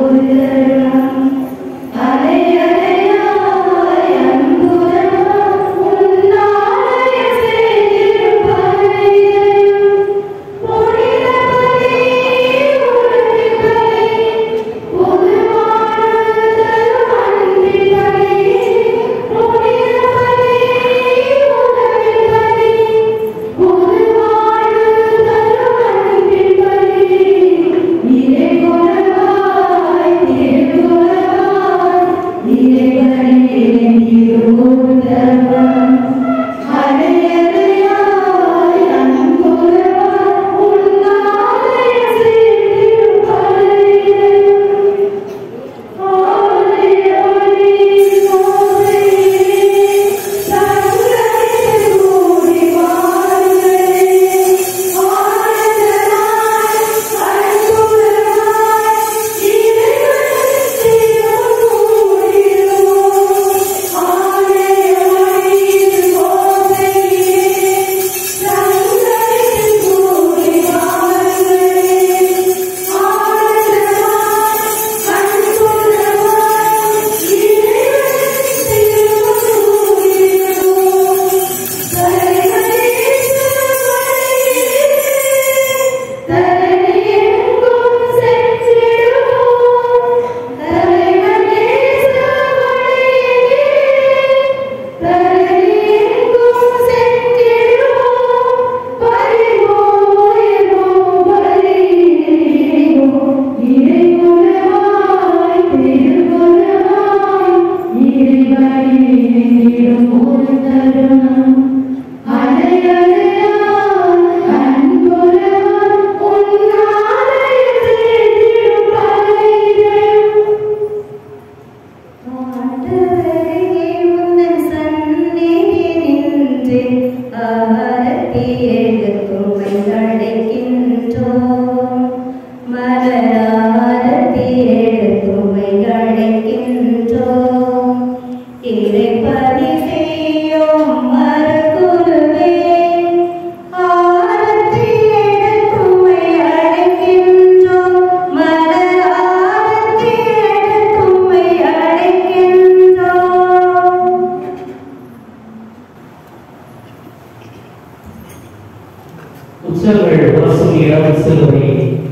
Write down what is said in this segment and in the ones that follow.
உற்சவங்கள் உரசும் இரவு சிலுவை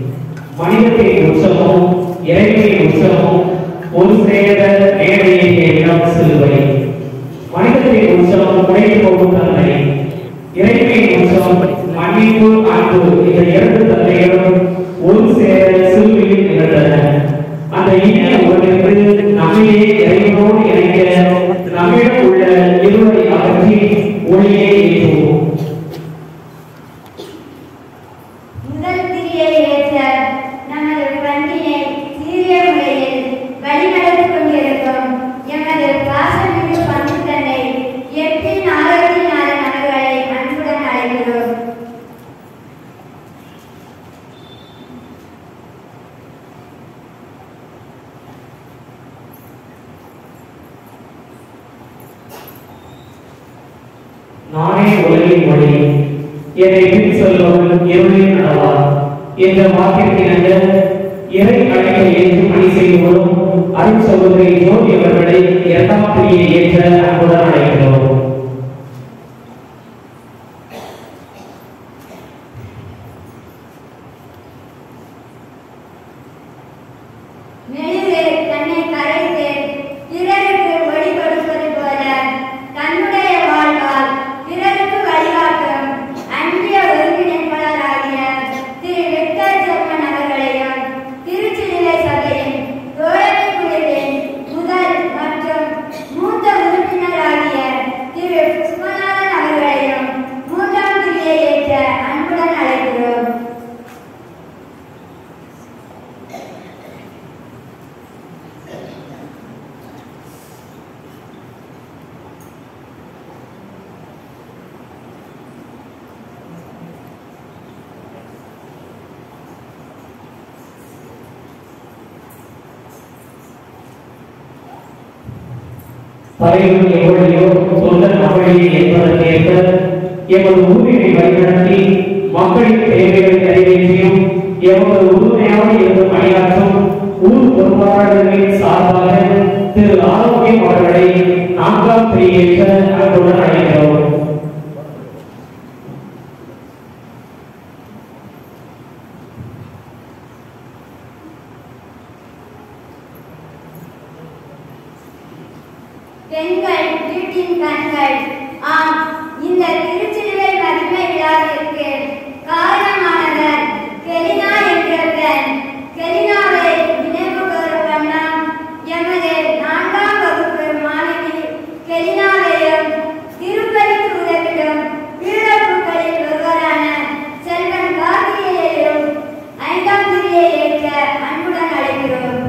மனிதத்தின் உற்சவம் இறைவனின் உற்சவம் ஒரு சேர நேரையை இடம் சிலுவை மனிதத்தின் உற்சவம் குறைந்து போகும் தன்மை இறைவனின் உற்சவம் மன்னிப்பு அன்பு இந்த இரண்டு தன்மைகளும் ஒரு சேர சிலுவையில் நிகழ்ந்தன அந்த இனிய உறவிற்கு நம்மையே இறைவனோடு இணைக்க நம்மிடம் உள்ள இருவரை அகற்றி ஒளியை ஏற்றுவோம் முதல் திரியை ஏற்ற நமது பண்டிகை சீரிய முறையில் வழிநடத்திக் கொண்டிருக்கும் எமது பாசமிகு பங்கு தந்தை எட்டின் ஆரோக்கிய நாள் நபர்களை அன்புடன் அழைக்கிறோம் நானே உலகின் மொழி என்னை பின் சொல்பவன் இருளில் நடவார் என்ற வாக்கிற்கிணங்க இறை அழைப்பை ஏற்று பணி செய்வோரும் அருள் சகோதரி ஜோதி அவர்களை இரண்டாம் பிரியை ஏற்ற அன்புடன் அழைக்கிறோம் மெழுகு தன்னை கரைத்து பிறருக்கு ஒளி கொடுப்பது போல தன்னுடைய வாழ்வால் பிறருக்கு வழிகாட்டும் அன்பிய ஒருங்கிணைப்பாளராகிய திரு விக்டர் ஜெர்மன் அவர்களையும் திருச்சிநிலை சபையின் தோழமை குழுவின் முதல் மற்றும் மூத்த உறுப்பினராகிய திரு புஷ்பநாதன் அவர்களையும் மூன்றாம் பிரியை ஏற்ற அன்புடன் அழைக்கிறோம் தலைவன் எவ்வளையோ சொந்த நபழியை என்பதற்கேற்ப எமது ஊரினை வழிநடத்தி மக்களின் தேவைகளை நிறைவேற்றியும் எமது உறுதுணையாக இருந்து பணியாற்றும் ஊர் பொறுப்பாளர்களின் சார்பாக திரு ஆரோக்கியம் அவர்களை நான்காம் பிரியேற்ற அன்புடன் அழைக்கிறோம் பெண்கள் வீட்டின் கண்கள் ஆம் இந்த திருச்சிலுவை மகிமை விழாவிற்கு காரணமானவர் கெலினா என்ற பெண் கெலினாவை நினைவு கூறும் வண்ணம் எமது நான்காம் வகுப்பு மாணவி கெலினாவையும் திருப்பதிக்கு உதவிடும் வீரப்பூக்களில் ஒருவரான செல்வன் கார்த்திகேயையும் ஐந்தாம் திரியை ஏற்க அன்புடன் அழைக்கிறோம்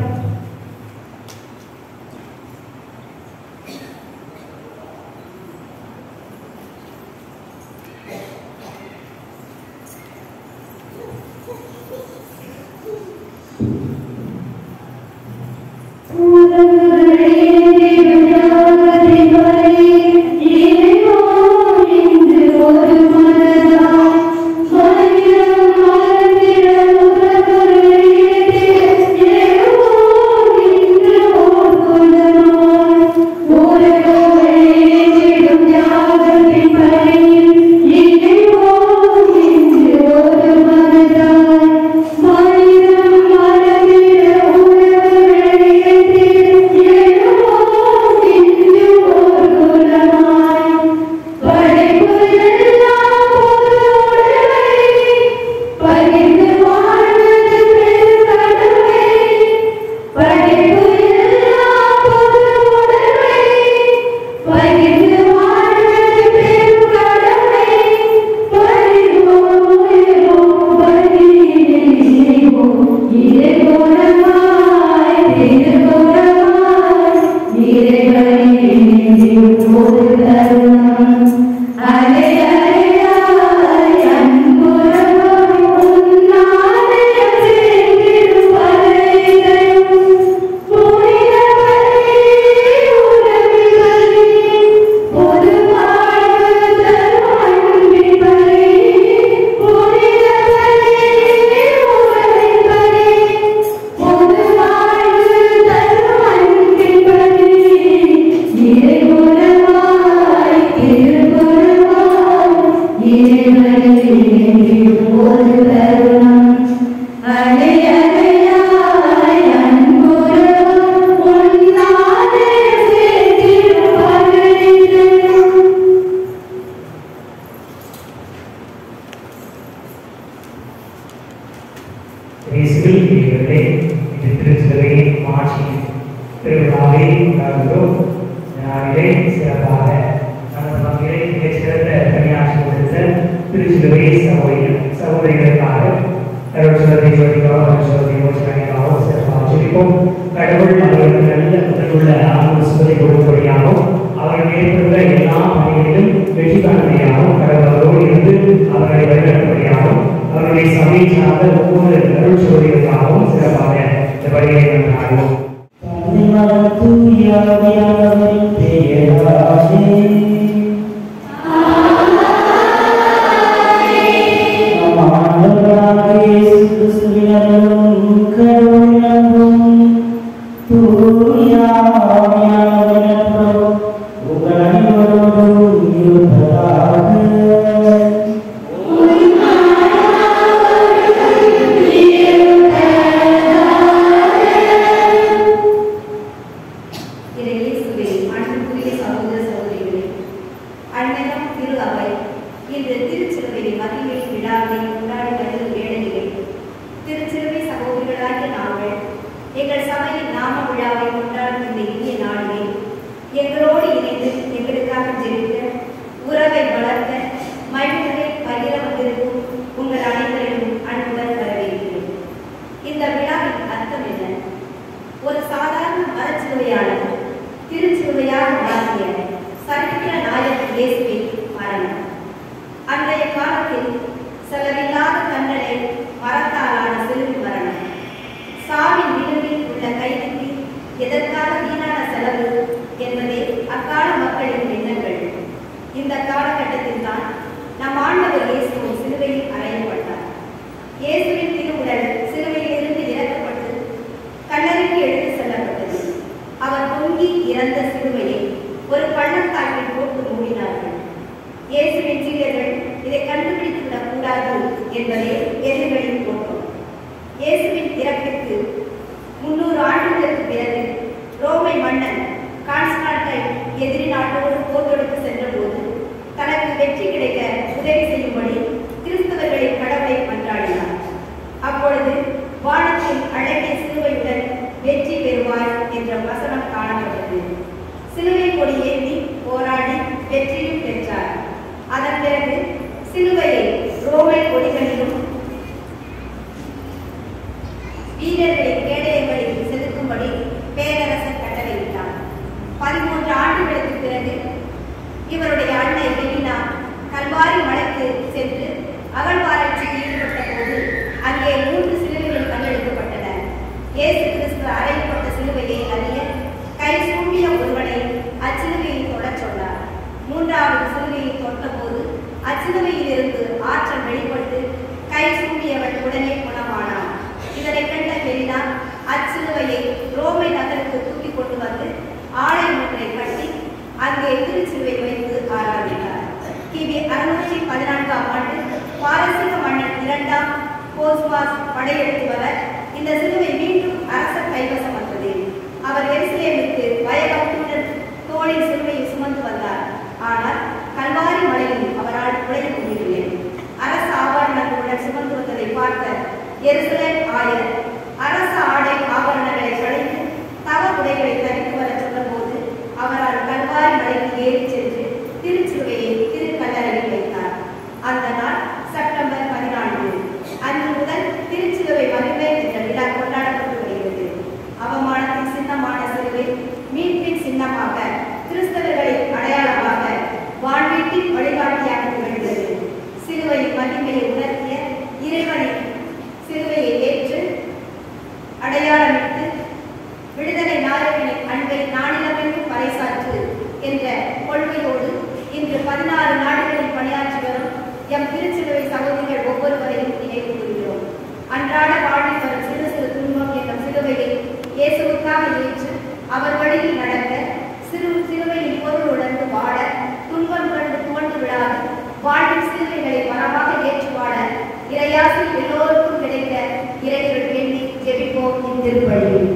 இயேசுவில் பிரியர்களே இது திருச்சிலுவையின் மாட்சி திருவிழாவை கொண்டாடுகிறோம் இந்த நாளிலே சிறப்பாக நமது மக்களை மிகச் சிறந்த பணியாற்றி கொடுத்த திருச்சிலுவை சகோதரி சகோதரிகளுக்காக கருட்சுவதை ஜோதிக்காக சுவதை யோசனைக்காகவும் சிறப்பாக ஜெபிப்போம் கடவுள் அவர்களுக்கு நல்ல உடலுள்ள ஆலோசனை கொடுப்படியாகவும் அவர்கள் மேற்கொண்ட எல்லா பணிகளிலும் வெற்றி காணும்படியாகவும் கடவுள் அவரோடு இருந்து அவர்களை வழிநடத்தும்படியாகவும் அவருடைய சபை சார்ந்த ஒவ்வொரு அருள் சோதனைகளுக்காகவும் சிறப்பாக இந்த பணிகளை நாம் நாடுவோம் இயேசுவே அன்புக்குரிய சகோதர சகோதரிகளே அன்னையம் திரு அவை இன்று திருச்சிலுவை மகிமை விழாவை கொண்டாடி வருகிற வேளையிலே திருச்சிலுவை சகோதரிகளாகிய நாங்கள் எங்கள் சபையின் நாம விழாவை கொண்டாடும் இந்த இனிய நாளிலே எங்களோடு இணைந்து எங்களுக்காக ஜெபித்த உறவை வளர்த்த மகிழ்களை பகிர வந்திருக்கும் உங்கள் அனைவரையும் அன்புடன் வரவேற்கிறேன் இந்த விழாவின் அர்த்தம் என்ன ஒரு சாதாரண மரச்சிலுவையாளர் திருச்சிலுவையாக மாற்றிய சரித்திர நாயகன் இயேசுவின் மரணம் அன்றைய காலத்தில் செலவில்லாத தண்டனை மரத்தாலான சிலுவை மரணம் சாவின் விளிம்பில் உள்ள கைதிக்கு எதற்காக வீணான செலவு என்பதே அக்கால மக்களின் எண்ணங்கள் இந்த காலகட்டத்தில் தான் நம் ஆண்டவர் இயேசுவும் சிலுவையில் அறையப்பட்டார் இயேசுவின் திருவுடல் சிலுவையில் இருந்து இறக்கப்பட்டு கல்லறைக்கு இயேசுவின் இறப்பிற்கு முன்னூறு ஆண்டுகளுக்கு பிறகு ரோமை மன்னன் கான்ஸ்டான்டைன் எதிரி நாட்டோடு போர் தொடுத்து சென்றபோது தனக்கு வெற்றி கிடைக்க உதவி செய்யும்படி கிறிஸ்தவர்களின் கடவுளை மன்றாடினார் அப்பொழுது வானத்தின் அழகிய சிலுவையுடன் வெற்றி பெறுவாய் என்ற வசனம் காணப்பட்டது சிலுவை கொடி ஏந்தி போராடி வெற்றியும் பெற்றார் அதன் பிறகு சிலுவையை ரோமை கொடிகளிலும் வீரர்களின் கேடயங்களில் செலுத்தும்படி பேரரசர் கட்டளையிட்டார் பதிமூன்று ஆண்டுகளுக்கு பிறகு இவருடைய அன்னை பெலினா கல்வாரி மலைக்கு சென்று அகழ்வாராய்ச்சியில் ஈடுபட்ட போது அங்கே மூன்று சிலுவைகள் கண்டெடுக்கப்பட்டன இயேசு கிறிஸ்து அறையப்பட்ட சிலுவையை அறிய கை சூம்பிய ஒருவனை அச்சிலுவையில் தொடச் சொன்னார் மூன்றாவது சிலுவையை தொட்டபோது அச்சிலுவையில் இருந்து ஆற்றல் வெளிப்பட்டு கை சூம்பியவன் உடனே குணமானான் இதனை கண்ட பெரினா அச்சிலுவையை ரோமை நகருக்கு தூக்கி கொண்டு வந்து ஆலயம் ஒன்றை கட்டி அங்கே திருச்சிலுவை வைத்து ஆராதித்தார் கிபி அறுநூற்றி பதினான்காம் ஆண்டு பாரசீக மன்னன் இரண்டாம் போஸ்வாஸ் படையெடுத்து வர இந்த சிலுவை மீண்டும் அரசர் கைவசம் வந்தது அவர் எருசலேமுக்கு வயகத்துடன் தோளில் சிலுவையை சுமந்து வந்தார் ஆனால் கல்வாரி மலையில் அவரால் உடைய முடியவில்லை அரச ஆபரணங்களுடன் சுமந்து வந்ததை பார்த்த எருசலேம் ஆயர் அரச ஆடை ஆபரணங்களை களைந்து தவ உடைகளை தரித்து வர சொன்னபோது அவரால் கல்வாரி மலைக்கு ஏறி சென்று திருச்சிலுவையை திருக்கல்லறையில் வைத்தார் அந்த நாள் செப்டம்பர் பதினான்கு அன்று முதல் திருச்சிலுவை மகிமை என்ற விழா கொண்டாடப்பட்டு வருகிறது அவமானத்தின் சின்னமான சிலுவை மீட்பின் சின்னமாக கிறிஸ்தவர்களின் அடையாளமாக வாழ்வீட்டின் வழிகாட்டியாக திகழ்கிறது சிலுவையின் மகிமையை உணர்த்திய இறைவனின் சிலுவையை ஏற்று அடையாளமிட்டு விடுதலை நாயகனின் அன்பை நாளிலமெங்கும் பறைசாற்று என்ற கொள்கையோடு இன்று பதினாறு நாடுகளில் பணியாற்றி வரும் எம் திருச்சிலுவை சகோதரிகள் ஒவ்வொருவரையும் நினைவு கூறுகிறோம் அன்றாட வாழ்வில் வரும் சிறு சிறு துன்பம் என்ற சிலுவையை இயேசுவுக்காக ஏற்று அவர் வழியில் நடக்க சிறு சிலுவையின் பொருள் உணர்ந்து வாழ துன்பம் கண்டு துவண்டு விடாது வாழ்வின் சிலுவைகளை மரமாக ஏற்று வாழ இறையாசி எல்லோருக்கும் கிடைக்க இறைகள் எண்ணி ஜெபிப்போம் இத்திருப்பள்ளி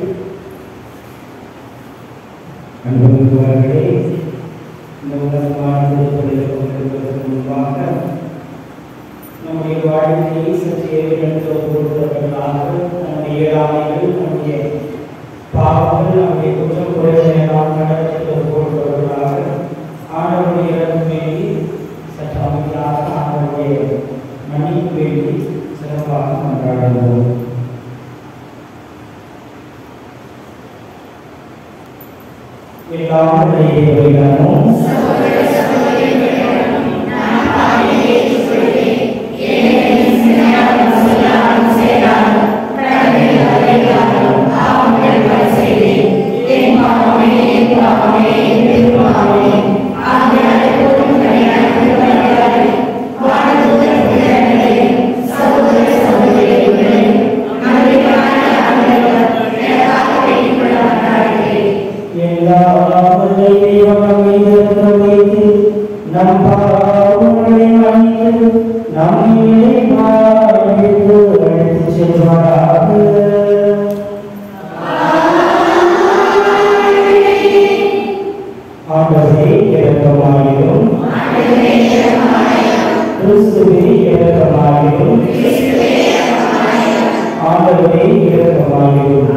அன்புக்குரியவர்களே இந்த உலகமான திருப்பதியில் கொண்டிருப்பதற்கு முன்பாக நம்முடைய வாழ்க்கையை சற்று எடுத்து பொறுத்தவர்களாக நம்முடைய இயலாமைகள் நம்முடைய பாவங்கள் நம்முடைய குற்றம் குறைகளை நாம் நடத்தி பொறுத்தவர்களாக ஆண்டவருடைய இறப்பு வேண்டி சற்று அமைதியாக ஆண்டவருடைய மன்னிப்பு வேண்டி சிறப்பாக கொண்டாடுவோம் எல்லாம் இறைவனும் எல்லாம் தெய்வம் மீது வைத்து நம் பாவங்களை மன்னித்து நம்மை வாழ்வித்து அழைத்துச் செல்வாராக ஆண்டவரே இரக்கமாயிரும் கிறிஸ்துவே இரக்கமாயிரும் ஆண்டவரே இரக்கமாயிரும்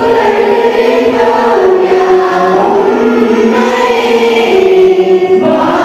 Bye.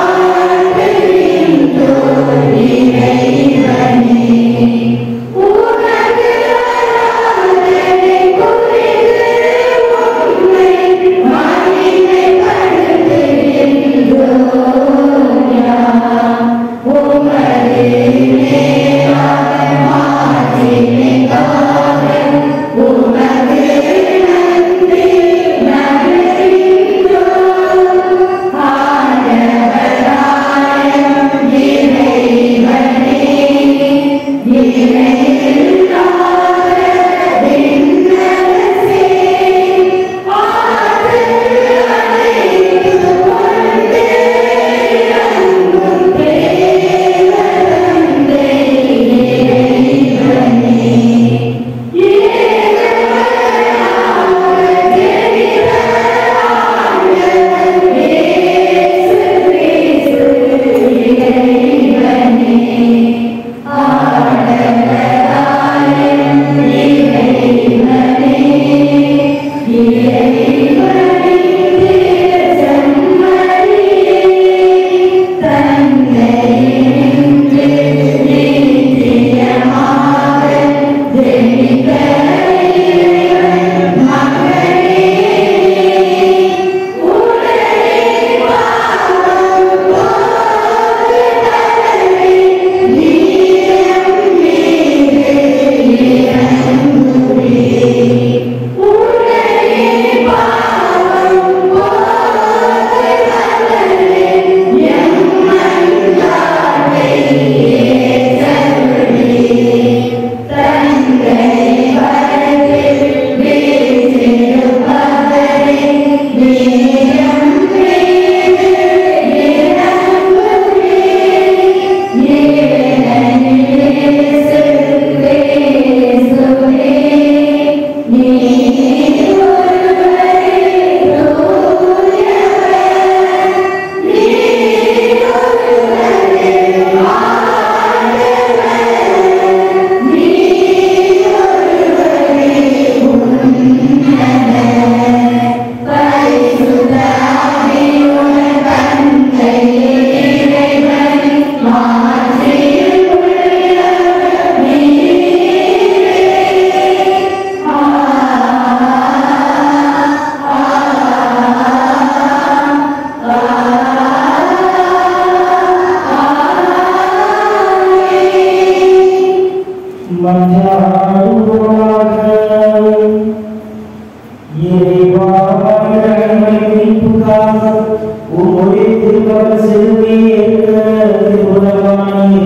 உம்முடைய திருமண செல்வி திருமணமானே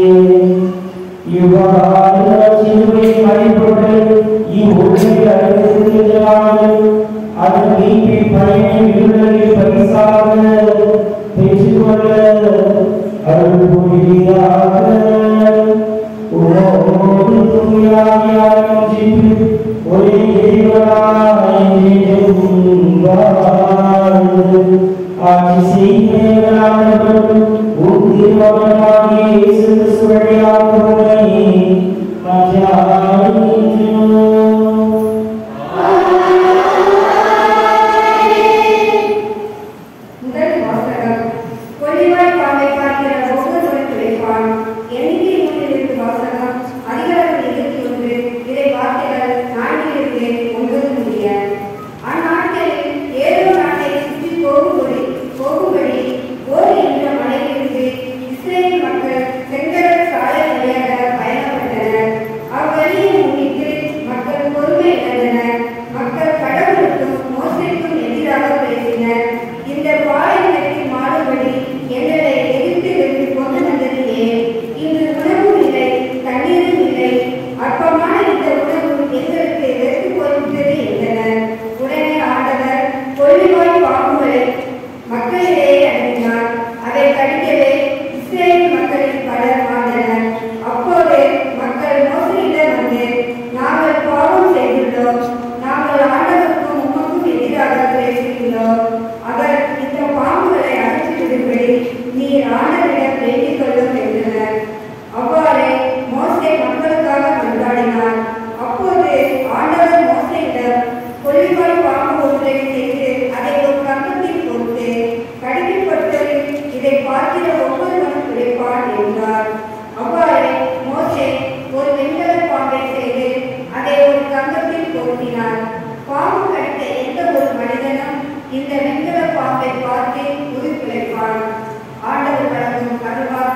இவ்வாறு சிலுவை மறைப்பட்டு இவ்வுலகில் அறிந்திருக்கிறார்கள் அதன் மீட்பின் பயனை விடுதலை பரிசாக பெற்றுக்கொள்ள அருள் புரிவீராக உமோடு துணியாவியாரும் ஜீவி ஒரே இறைவனாய் என்றும் வாழ்ந்து ஆட்சி செய்கிறவர்கள் உன் திருமகனாகிய இயேசு கிறிஸ்து வழியாக உம்மை மன்றாடுகின்றோம். முதல் வாசகம் கொள்ளிவாய் பாம்பை பார்க்கிற ஒவ்வொருவரும் கிடைப்பான் எண்ணிக்கை நூலிலிருந்து வாசகம் அதிகாரம் இருபத்தி ஒன்று இதை வார்த்தைகள் நான்கிலிருந்து ஒன்பது முடிய அந்நாட்களில் ஏழோ நாட்டை சுற்றி போகும்படி போகும்படி ஓர் என்ற மலையிலிருந்து இஸ்ரேல் மக்கள் செங்கடல் சாலை வழியாக பயணப்பட்டனர் அவ்வழியை முன்னிட்டு மக்கள் பொறுமை இழந்தனர் மக்கள் கடவுளுக்கும் மோசைக்கும் எதிராக பேசினர் இந்த பாலைநிலத்தில் மாறுபடி எங்களை எகிப்திலிருந்து கொண்டு வந்தது ஏன் இன்று உணவும் இல்லை தண்ணீரும் இல்லை அற்பமான இந்த உணவு எங்களுக்கு வெறுத்து போய்விட்டது என்றனர் உடனே ஆண்டவர் கொள்ளிவாய் பாம்புகளை மக்களிடையே அனுப்பினார் அதை கடிக்கவே இஸ்ரேல் மக்களின் பலர் மாண்டனர் அப்போது மக்கள் மோசடியிடம் வந்து நாங்கள் பாவம் செய்துள்ளோம் நாங்கள் ஆண்டவருக்கும் உமக்கும் எதிராக பேசுகிறோம் அவர் இந்த பாம்புகளை அகற்றிவிடும்படி நீர் ஆண்டவரிடம் வேண்டிக் கொள்ளும் என்றனர் அவ்வாறே மோசே மக்களுக்காக கொண்டாடினார் அப்போது ஆண்டவர் மோசையிடம் கொள்ளிவாய் பாம்பு ஒன்றை செய்து அதை ஒரு கம்பத்தில் போட்டு கடிக்கப்பட்டு இதை பார்க்கிற ஒவ்வொருவனும் கிடைப்பான் என்றார் அவ்வாறே மோசே ஒரு வெண்கல பாம்பை செய்து அதை ஒரு கம்பத்தில் போட்டினார் பாம்பு கடித்த எந்த ஒரு மனிதனும் இந்த வெண்கல பாம்பை பார்த்து உயிர் பிழைப்பான் ஆண்டவர் வழங்கும் கருவாக்கு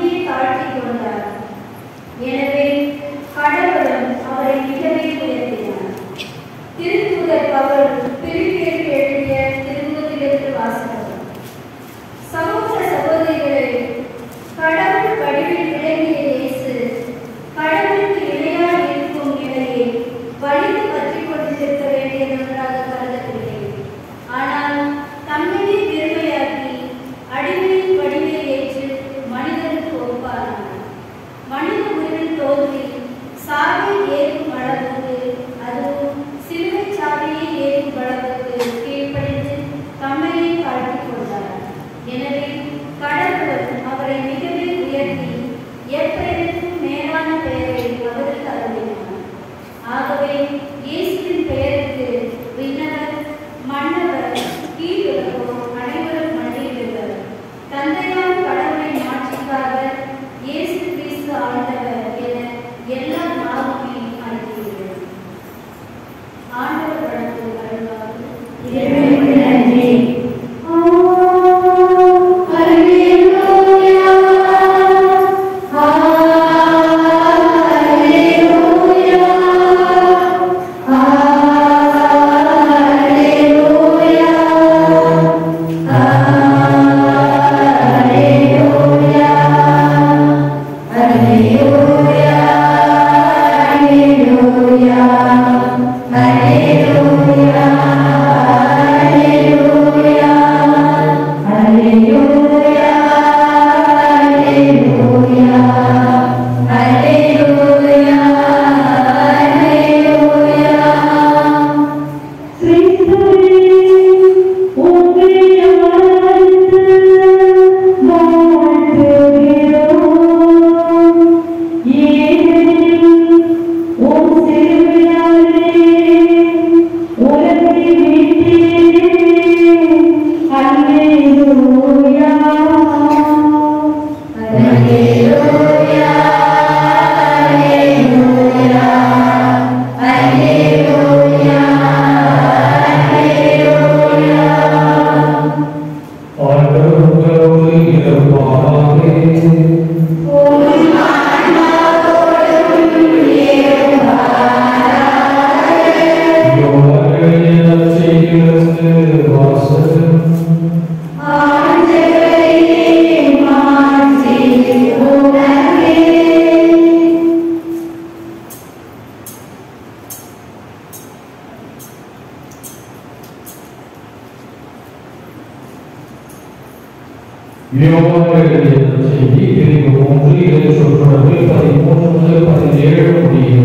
தம்மையே தாழ்த்திக் கொண்டார் எனவே கடவுளும் அவரை மிகவே உயர்த்தினார் திருத்தூதர் பவுல் பிலிப்பியருக்கு எழுதிய திருமுகத்திலிருந்து வாசகம் சகோதர சகோதரிகளே கடவுள் வடிவில் விளங்கிய இயேசு கடவுளுக்கு இணையாக இருக்கும் நிலையை வலிந்து பற்றிக் கொண்டிருக்க வேண்டியது ஒன்றாக கருதவில்லை ஆனால் தம்மையே பெருமையாக்கி அடிமையின் வடிவை ஏற்று மனிதனுக்கு ஒப்பானார் மனித உருவில் தோன்றி சாவை ஏற்கும் அளவுக்கு அதுவும் சிலுவை சாவையை ஏற்கும் அளவுக்கு கீழ்ப்படிந்து தம்மையே காட்டிக் கொண்டார் எனவே கடவுள் அவரை மிகவே உயர்த்தி எப்பெயருக்கும் மேலான பெயரை அவருக்கு அருளினார் ஆகவே இயேசுவின் பெயருக்கு விண்ணவர் மன்னவர் கீழுலகோர் அனைவரும் மண்டியிடுவர் தந்தையான கடவுளின் ஆட்சிக்காக இயேசு கிறிஸ்து ஆண்டவர் என எல்லா நாவுமே அறிவிக்கிறது ஆண்டவர் வழக்கு அருள்வாக்கு இறைவனுக்கு நன்றி செய்தி பிரிவு மூன்று இறை சொற்றொடர்பு பதிமூன்று முதல் பதினேழு முடியும்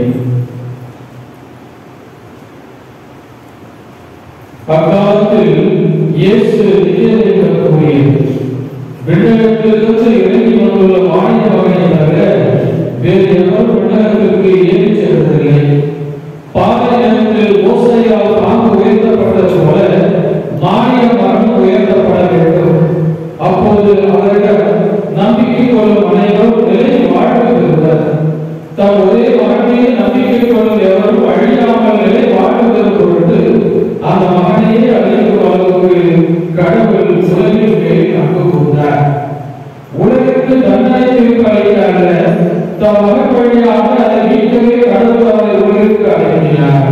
அக்காலத்தில் இயேசு நித்தியதேவன் கூறியது விண்ணகத்திலிருந்து இறங்கி வந்துள்ள மானிய மகனை தவிர வேறு எவரும் விண்ணகத்திற்கு ஏறிச் சென்றதில்லை பாதை நிலத்தில் ஓசையால் பாம்பு உயர்த்தப்பட்டது போல மானிய மகன் உயர்த்தப்பட வேண்டும் அப்போது அவரிடம் நம்பிக்கை கொள்ளும் அனைவரும் நிலை வாழ்வு பெறுவர் தம் ஒரே மகனையே நம்பிக்கை கொள்ளும் எவரும் அழியாமல் நிலை வாழ்வதற்கு பொருட்டு அந்த மகனையே அழிக்கும் அளவுக்கு கடவுள் உலகின் மேல் அன்பு கூர்ந்தார் உலகிற்கு தண்டனை தீர்ப்பு அளிக்க அல்ல தம் மகன் வழியாக அதை மீட்கவே கடவுள் அவரை உலகிற்கு அனுப்பினார்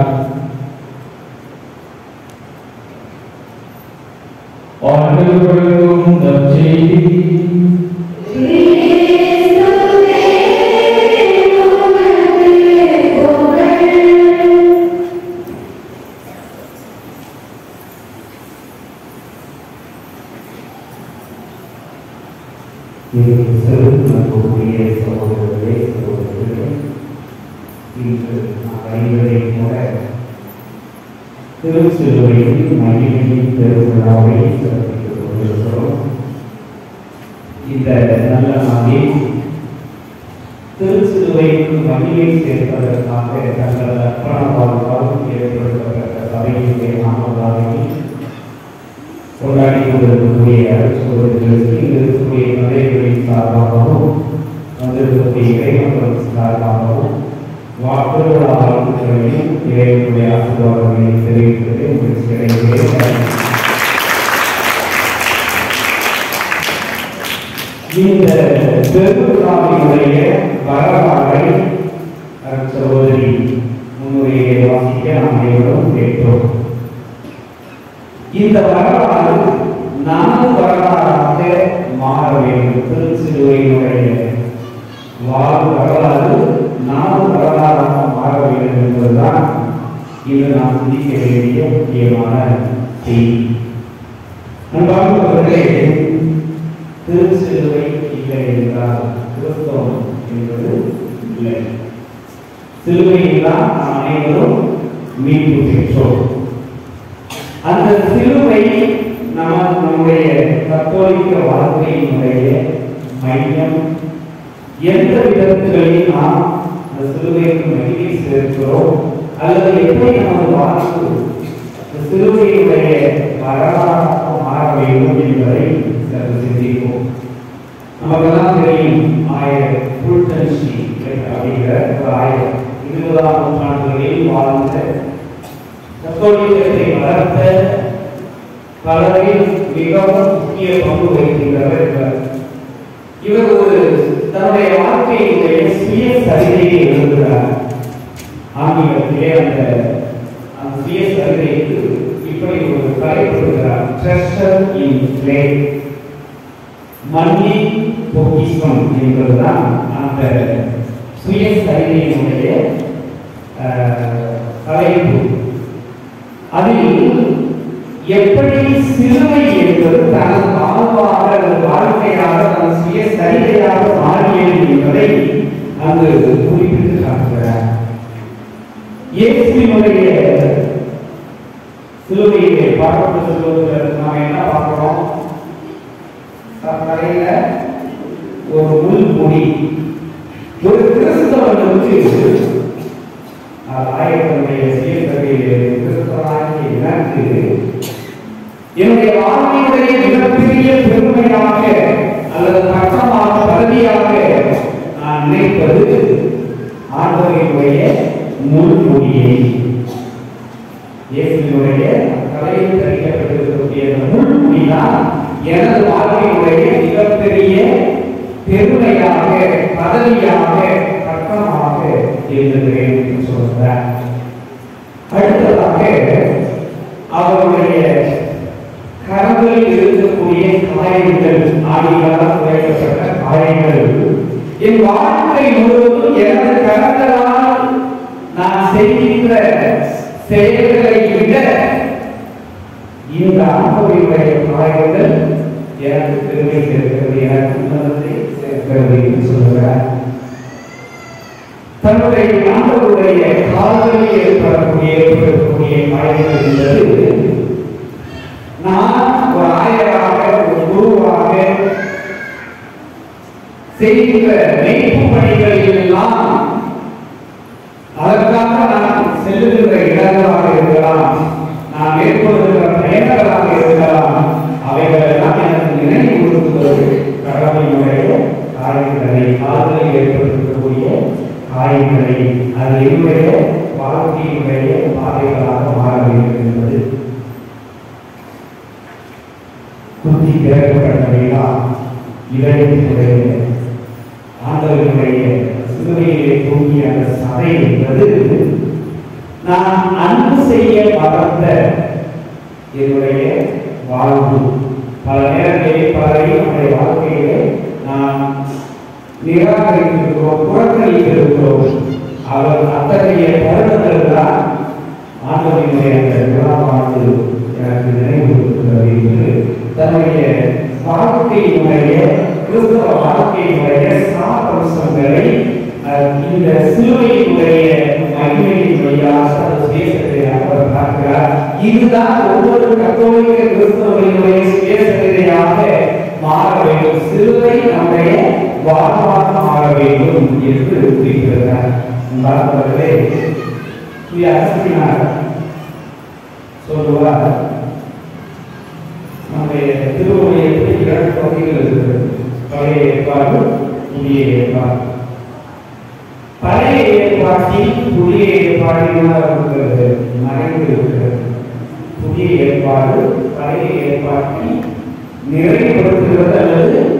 ஆண்டவர்களும் நற்செய்தி சிறப்புக்குரிய சகோதரர்களே சகோதரர்களே இன்று நாம் ஐவரை கூட திருச்சிலுவையில் மகிமையின் பெருவிழாவை சிறப்பித்துக் கொண்டிருக்கிறோம் இந்த நல்ல நாளில் திருச்சிலுவைக்கு மகிமை சேர்ப்பதற்காக தங்கள் அர்ப்பண வாழ்வால் ஏற்படுத்தப்பட்ட சபையினுடைய நாமதாகி கொண்டாடி கொண்டிருக்கக்கூடிய சோதர்களுக்கு இருக்கக்கூடிய நடைமுறையின் சார்பாகவும் வந்திருக்கக்கூடிய இறைமக்கள் சார்பாகவும் வாக்குறுதி ஆளுநர்களையும் இறைவனுடைய ஆசீர்வாதங்களையும் தெரிவிப்பது உங்களுக்கு கிடைக்கிறேன் இந்த பெருவிழாவினுடைய வரலாறை சகோதரி முன்னுரையை வாசிக்க நாம் அனைவரும் கேட்டோம் இந்த வரலாறு நமது வரலாறாக மாற வேண்டும் திருச்சிலுவையினுடைய வாழ் வரலாறு நமது வரலாறாக மாற வேண்டும் என்பதுதான் இது நாம் சிந்திக்க வேண்டிய முக்கியமான செய்தி நண்பார்ந்தவர்களே திருச்சிலுவை இல்லை என்றால் கிறிஸ்தவம் என்பது இல்லை சிலுவையில்தான் நாம் அனைவரும் மீட்பு பெற்றோம் அந்த சிலுவை நம்ம நம்முடைய கத்தோலிக்க வாழ்க்கையினுடைய மையம் எந்த விதங்களில் நாம் அந்த சிலுவைக்கு மகிழ்ச்சி சேர்க்கிறோம் அல்லது எப்படி நமது வாழ்க்கை இந்த சிலுவையுடைய வரலாறாக மாற வேண்டும் என்பதை சற்று சிந்திப்போம் நமக்கெல்லாம் தெரியும் ஆயர் புல்டன்சி அப்படிங்கிற ஒரு ஆயர் இருபதாம் நூற்றாண்டுகளில் வாழ்ந்த கத்தோலிக்கத்தை வளர்த்த பலரில் மிகவும் முக்கிய பங்கு வகிக்கின்றவர் இவர் இவர் ஒரு தன்னுடைய வாழ்க்கையினுடைய சுய சரிதையை எழுதுகிறார் ஆங்கிலத்திலே அந்த அந்த சுய சரிதைக்கு இப்படி ஒரு தலைப்படுகிறார் ட்ரெஷர் இன் பிளே மண்ணி பொக்கிஷம் என்பதுதான் அந்த சுய சரிதையினுடைய அஹ், தலைப்பு அதில் எப்படி சிலுவை என்பது தனது வாழ்வாக அல்லது வாழ்க்கையாக தனது சுய சரிதையாக மாறியது என்பதை அங்கு குறிப்பிட்டு காட்டுகிறார் இயேசுவினுடைய சிலுவையிலே பார்க்கப்பட்ட சிலுவையில் நாம் என்ன பார்க்கிறோம் தலையில ஒரு முள் முடி ஒரு கிறிஸ்தவனுக்கு ஆயிரத்தனுடைய சீர்தகையிலே கிறிஸ்தவனாகி எனக்கு என்னுடைய வாழ்க்கையுடைய மிகப்பெரிய பெருமையாக அல்லது பட்டமாக பதவியாக நான் நினைப்பது ஆண்டவரினுடைய முள்மொழியை இயேசுவினுடைய தலையில் தரிக்கப்பட்டிருக்கக்கூடிய அந்த முள்மொழிதான் எனது வாழ்க்கையுடைய மிகப்பெரிய பெருமையாக பதவியாக பட்டமாக எழுதுகிறேன் என்று சொல்கிறார் அடுத்ததாக அவருடைய கரங்களில் இருக்கக்கூடிய காயங்கள் ஆடிகளால் குறைக்கப்பட்ட காயங்கள் என் வாழ்க்கை முழுவதும் எனது கரங்களால் நான் செய்கின்ற செயல்களை விட இந்த ஆண்டவருடைய காயங்கள் எனக்கு பெருமை சேர்க்கிறது எனக்கு உன்னதத்தை சேர்க்கிறது என்று சொல்கிறார் தன்னுடைய ஆண்டவருடைய கால்களில் ஏற்படக்கூடிய ஏற்படக்கூடிய காயங்கள் என்பது நான் ஒரு ஆயராக ஒரு குருவாக செய்கின்ற மெய்ப்பு பணிகளில் எல்லாம் அதற்காக நான் செல்லுகின்ற இடங்களாக இருக்கலாம் நான் மேற்கொள்கின்ற பயணங்களாக இருக்கலாம் அவைகள் எல்லாம் எனக்கு நினைவு கொடுக்குவது கடவுளினுடைய காரியங்களை காதலில் ஏற்பட்டிருக்கக்கூடிய காரியங்களை அது என்னுடைய வாழ்க்கையினுடைய பாதைகளாக மாற வேண்டும் என்பது குத்தி திறக்கப்பட்டவையெல்லாம் இதயத்தினுடைய ஆண்டவருடைய சிலுவையிலே தூங்கிய அந்த சதை என்பது நான் அன்பு செய்ய மறந்த என்னுடைய வாழ்வு பல நேரங்களிலே பலரையும் நம்முடைய வாழ்க்கையிலே நாம் நிராகரித்திருக்கிறோம் புறக்கணித்திருக்கிறோம் அவர் அத்தகைய தருணங்கள் தான் ஆண்டவரினுடைய அந்த விழாவானது எனக்கு நினைவுறுத்துகிறது என்று தன்னுடைய வாழ்க்கையினுடைய கிறிஸ்தவ வாழ்க்கையினுடைய சாபம்சங்களை அஹ், இந்த சிலுவையினுடைய மகிமையின் வழியாக அந்த சுயசத்தை அவர் பார்க்கிறார் இதுதான் ஒவ்வொரு கத்தோலிக்க கிறிஸ்தவர்களுடைய சுயசரிதையாக மாற வேண்டும் சிலுவை நம்முடைய வாழ்வாக மாற வேண்டும் என்று குறிப்பிடுகிறார் பார்ப்பவர்களே இது அரசினார் சொல்லுவார் நம்முடைய திருவுரையத்தில் இரண்டு பகுதிகள் இருக்கிறது பழைய ஏற்பாடு புதிய ஏற்பாடு பழைய ஏற்பாட்டில் புதிய ஏற்பாடில் இருக்கிறது மறைந்து இருக்கிறது புதிய ஏற்பாடு பழைய ஏற்பாட்டில் நிறைவுபடுத்துகிறது அல்லது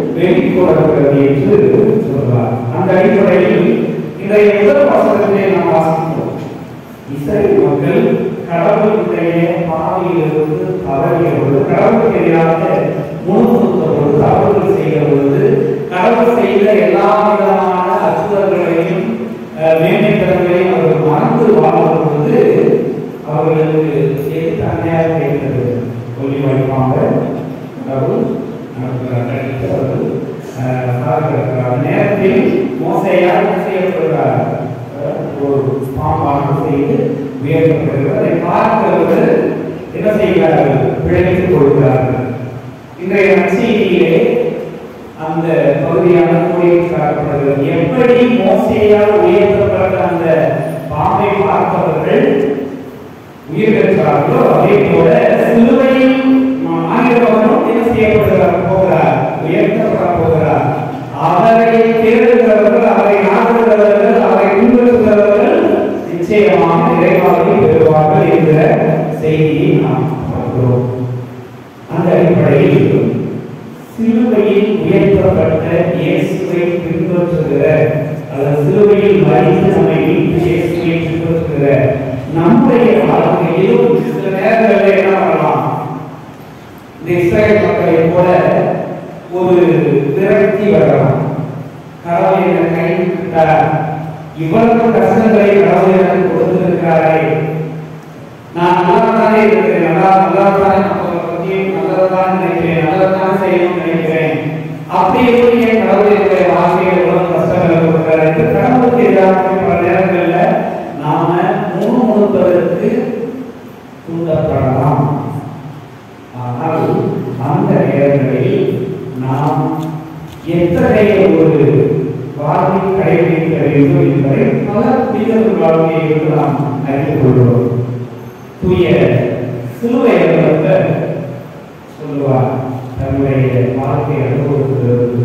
வெளிக்கொணர்கிறது என்று சொல்வார் அந்த அடிப்படையில் இன்றைய முதல் வாசகத்தை நாம் வாசிக்கிறோம் இஸ்ரேல் மக்கள் கடவுளுடைய பாதையிலிருந்து தவறிய பொழுது கடவுளுக்கு எதிராக முணுமுணுத்த பொழுது அவர்கள் செய்த பொழுது கடவுள் செய்த எல்லா விதமான அற்புதங்களையும் அஹ், மேன்மைத்தனங்களையும் அவர்கள் மறந்து வாழும் பொழுது அவர்களுக்கு எதிர்த்து அந்நியாயம் கிடைத்தது சொல்லி வைப்பாங்க கடவுள் நமக்கு கண்டித்து அவர்கள் அஹ், பார்க்கிறார்கள். அந்த நேரத்தில் மோசையால் என்ன செய்யப்படுகிறார் அஹ், ஒரு பாம்பாக செய்து உயர்த்தப்படுகிறது அதை பார்க்கிறவர்கள் என்ன செய்கிறார்கள் பிழைத்துக் கொள்கிறார்கள் இன்றைய நற்செய்தியிலே அந்த பகுதியான கோயில் காட்டப்படுகிறது எப்படி மோசையால் உயர்த்தப்பட்ட அந்த பாம்பை பார்த்தவர்கள் உயிர் பெற்றார்களோ அதே போல சிலுவையில் ஆகியவர்களும் என்ன செய்யப்படுகிறார் போகிறார் உயர்த்தப்பட போகிறார் அவரை தேடுகிறவர்கள் அவரை நாடுகிறவர்கள் அவரை பின்பற்றுகிறவர்கள் நிச்சயமாக நிறைவாக பெறுவார்கள் என்ற செய்தியை நாம் பார்க்கிறோம் அந்த அடிப்படையில் சிலுவையில் உயர்த்தப்பட்ட இயேசுவை பின்பற்றுகிற அல்லது சிலுவையில் மறித்து நம்மை மீட்டு இயேசுவை பின்பற்றுகிற நம்முடைய வாழ்க்கையிலும் சில நேரங்களில் என்ன பண்ணலாம் இந்த இஸ்ரேல் மக்களைப் போல ஒரு விரக்தி வரலாம் கடவுள் என்னை கைவிட்டார் இவ்வளவு கஷ்டங்களை கடவுள் எனக்கு கொடுத்திருக்கிறாரே நான் நல்லா தானே இருக்கிறேன் நல்லா நல்லா தானே மக்களை பற்றி நல்லதான் நினைக்கிறேன் நல்லதான் செய்யணும்னு நினைக்கிறேன் அப்படி எப்படி என் கடவுள் என்னுடைய வாழ்க்கையில் எவ்வளவு கஷ்டங்களை கொடுக்கிறார் என்று கடவுளுக்கு எதிராக பல நேரங்களில் நாம முணுமுணுப்பதற்கு தூண்டப்படலாம் ஆனால் அந்த நேரங்களில் நாம் எத்தகைய ஒரு வாழ்வை கடைபிடிக்க வேண்டும் என்பதை பல புனிதர்கள் வாழ்க்கையிலிருந்து நாம் அறிந்து கொள்கிறோம் தூய சிலுவை அனுபவத்தை சொல்லுவார் தன்னுடைய வாழ்க்கை அனுபவத்திலிருந்து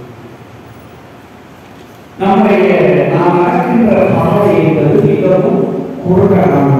நம்முடைய நாம் நடக்கின்ற பாதை என்பது மிகவும் குறுகலான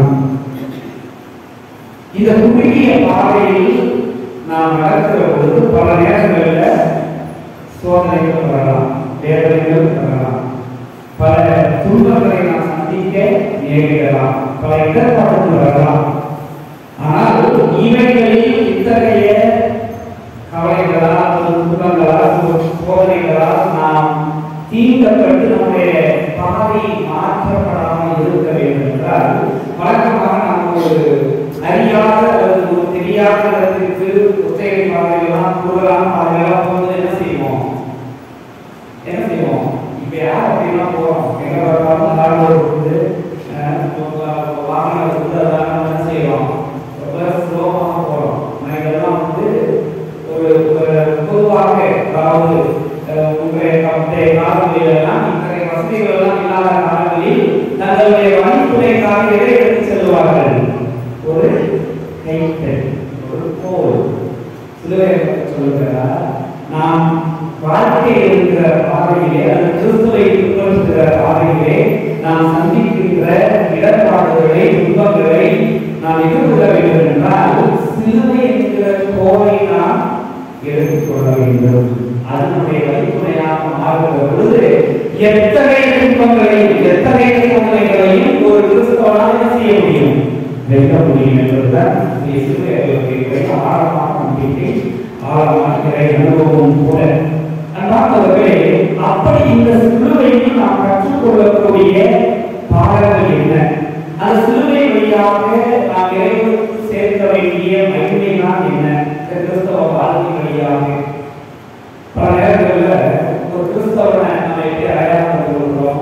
இந்த குறுகிய பாதையில் நாம் நடக்கிற பொழுது பல நேரங்களில் சோதனைகள் வரலாம் வேதனைகள் வரலாம் பல துன்பங்களை நாம் சந்திக்க நேரிடலாம் பல இடர்பாடுகள் வரலாம் ஆனால் இவைகளில் இத்தகைய கவலைகளா அல்லது துன்பங்களா அல்லது சோதனைகளால் நாம் தீண்டப்பட்டு நம்முடைய பாதை மாற்றப்படாமல் இருக்க வேண்டும் என்றால் வழக்கமாக நாம் ஒரு அறியாத அல்லது ஒரு தெரியாத இடத்திற்கு ஒற்றையை பாதையெல்லாம் கூறலாம் பாதையெல்லாம் போகும்போது என்ன செய்வோம் என்ன செய்வோம் இப்ப யார் அப்படிலாம் போறோம் எங்க பார்த்தாலும் கார் ஓடுறது வாகனம் வந்து அதெல்லாம் நம்ம என்ன செய்யறோம் ரொம்ப ஸ்லோவாக போறோம் நான் இதெல்லாம் வந்து ஒரு ஒரு பொதுவாக அதாவது அஹ், உங்களுடைய நம்முடைய காலங்களிலெல்லாம் இத்தகைய வசதிகள் எல்லாம் இல்லாத காலங்களில் தங்களுடைய வழித்துறைக்காக எதை எடுத்து செல்வார்கள் ஒரு கைத்தறி ஒரு கோல் சிலுவை சொல்லுகிறார் நாம் வாழ்க்கையில் இருக்கிற பாதையிலே அல்லது கிறிஸ்துவை பின்பற்றுகிற பாதையிலே நாம் சந்திக்கின்ற இடர்பாடுகளை துன்பங்களை நாம் எதிர்கொள்ள வேண்டும் என்றால் சிலுவை என்கிற கோலை நாம் எடுத்துக்கொள்ள வேண்டும் அது நம்முடைய வழித்துணையாக மாறுகிற பொழுது எத்தகைய துன்பங்களையும் எத்தகைய சோதனைகளையும் ஒரு கிறிஸ்தவனால் என்ன செய்ய முடியும் வெல்ல முடியும் என்பதுதான் இயேசுவை ஆழமான நம்பிக்கை ஆழமான இறை அனுபவம் கூட அன்பார்ந்தவர்களே அப்படி இந்த சிலுவையில் நாம் கற்றுக்கொள்ளக்கூடிய பாடங்கள் என்ன அந்த சிலுவை வழியாக நாம் இறைவனுக்கு சேர்க்க வேண்டிய மகிமை தான் என்ன இந்த கிறிஸ்தவ வாழ்க்கை வழியாக பல நேரங்களில் ஒரு கிறிஸ்தவனை நம்ம எப்படி அடையாளம் கொள்கிறோம்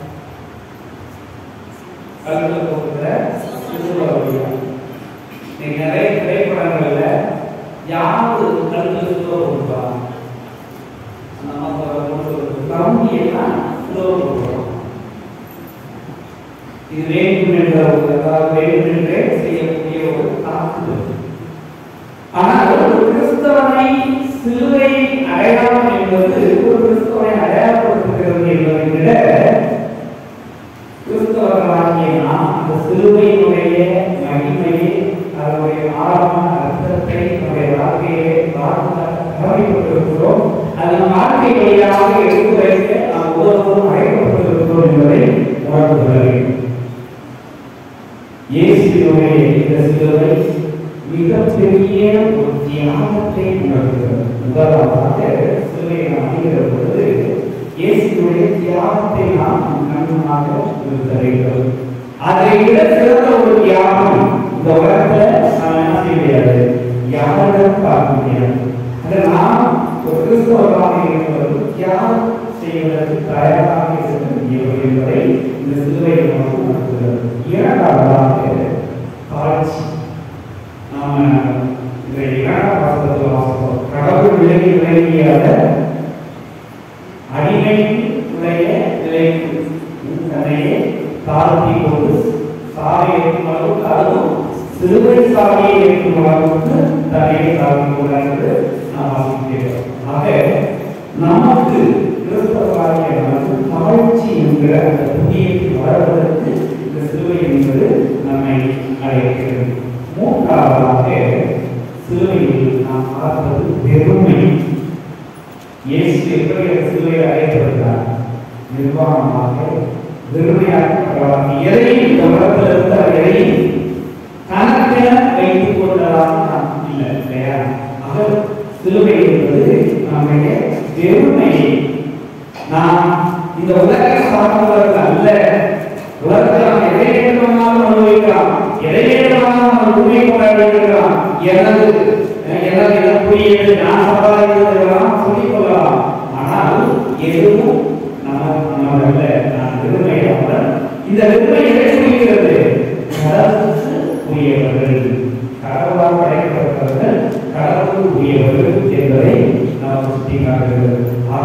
கல்வியில் போகிற சிலுவை வழியாக நீங்க நிறைய திரைப்படங்கள்ல யாரு கல்வியில் சிலுவை கொடுப்பாங்க கம்பி எல்லாம் சிலுவை கொடுக்குறோம் இது வேண்டும் என்ற ஒரு அதாவது வேண்டும் என்றே செய்யக்கூடிய ஒரு தாக்குதல் ஆனால் ஒரு கிறிஸ்தவனை சிலுவை அடையாளம் என்பது ஒரு கிறிஸ்தவனை அடையாளப்படுத்துகிறது என்பதை விட கிறிஸ்தவர்களாகிய நாம் அந்த சிலுவையினுடைய மகிமையை அதனுடைய ஆழமான அர்த்தத்தை நம்முடைய வாழ்க்கையை வாழ்க்கை கடமைப்பட்டிருக்கிறோம் அது நம் சிலுவை மிகப்பெரிய ஒரு தியாகத்தை உணர்கிறது முதலாவதாக சிலுவையை நாம் அறிகிற பொழுது இயேசுடைய தியாகத்தை நாம் கண்மனாக நிறுத்த வேண்டும் அதை விட சிறந்த ஒரு தியாகம் இந்த உலகத்துல நாம் என்ன செய்ய முடியாது யாரும் பார்க்க முடியாது அதை நாம் ஒரு கிறிஸ்தவர்களாக இருக்கிறது தியாகம் செய்வதற்கு தயாராக இருக்க முடியும் என்பதை இந்த சிலுவை நமக்கு உணர்த்துகிறது இரண்டாவதாக காட்சி நாம இந்த இரண்டாம் வாசகத்தில் வாசிப்போம் கடவுள் விலகி விலகியாத அடிமை உடைய நிலைக்கு தன்னையே தாழ்த்தி கொண்டு சாவை ஏற்கும் அளவுக்கு அதுவும் சிறுவை சாவியை ஏற்கும் அளவுக்கு தன்னையே தாழ்த்தி கொண்டார் என்று நாம் வாசிக்கிறோம் ஆக நமக்கு கிறிஸ்தவராகிய நமக்கு தாழ்ச்சி என்கிற அந்த புண்ணியத்தில் வளர்வதற்கு இந்த சிலுவை என்பது நம்மை அழைக்கிறது மூன்றாவதாக சிலுவையில் நாம் பார்ப்பது பெருமை இயேசு எப்படி அந்த சிலுவையை அழைக்கப்படுகிறார் நிர்வாணமாக வெறுமையாக எதையும் இந்த உலகத்தில் இருந்த எதையும் கணக்கென வைத்துக் கொண்டதாக நாம் இல்லை இல்லையா ஆக சிலுவை என்பது நம்முடைய பெருமையை நாம் இந்த உலக சார்ந்தவர்கள் அல்ல உலகத்தில் நாம் எதை வேண்டுமானாலும் அனுபவிக்கலாம் எதை வேண்டுமானாலும் நாம் உண்மை கொண்டாடி இருக்கலாம் எனது எனது எனக்குரியது நான் சம்பாதிக்கிறதெல்லாம் சொல்லிக் கொள்ளலாம் ஆனால் எதுவும் நம்ம நம்மள நான் வெறுமை அவன் இந்த வெறுமை எதை குறிக்கிறது கடவுளுக்கு உரியவர்கள் கடவுளால் படைக்கப்பட்டவர்கள் கடவுளுக்கு உரியவர்கள் என்பதை நாம் சுட்டி காட்டுகிறது ஆக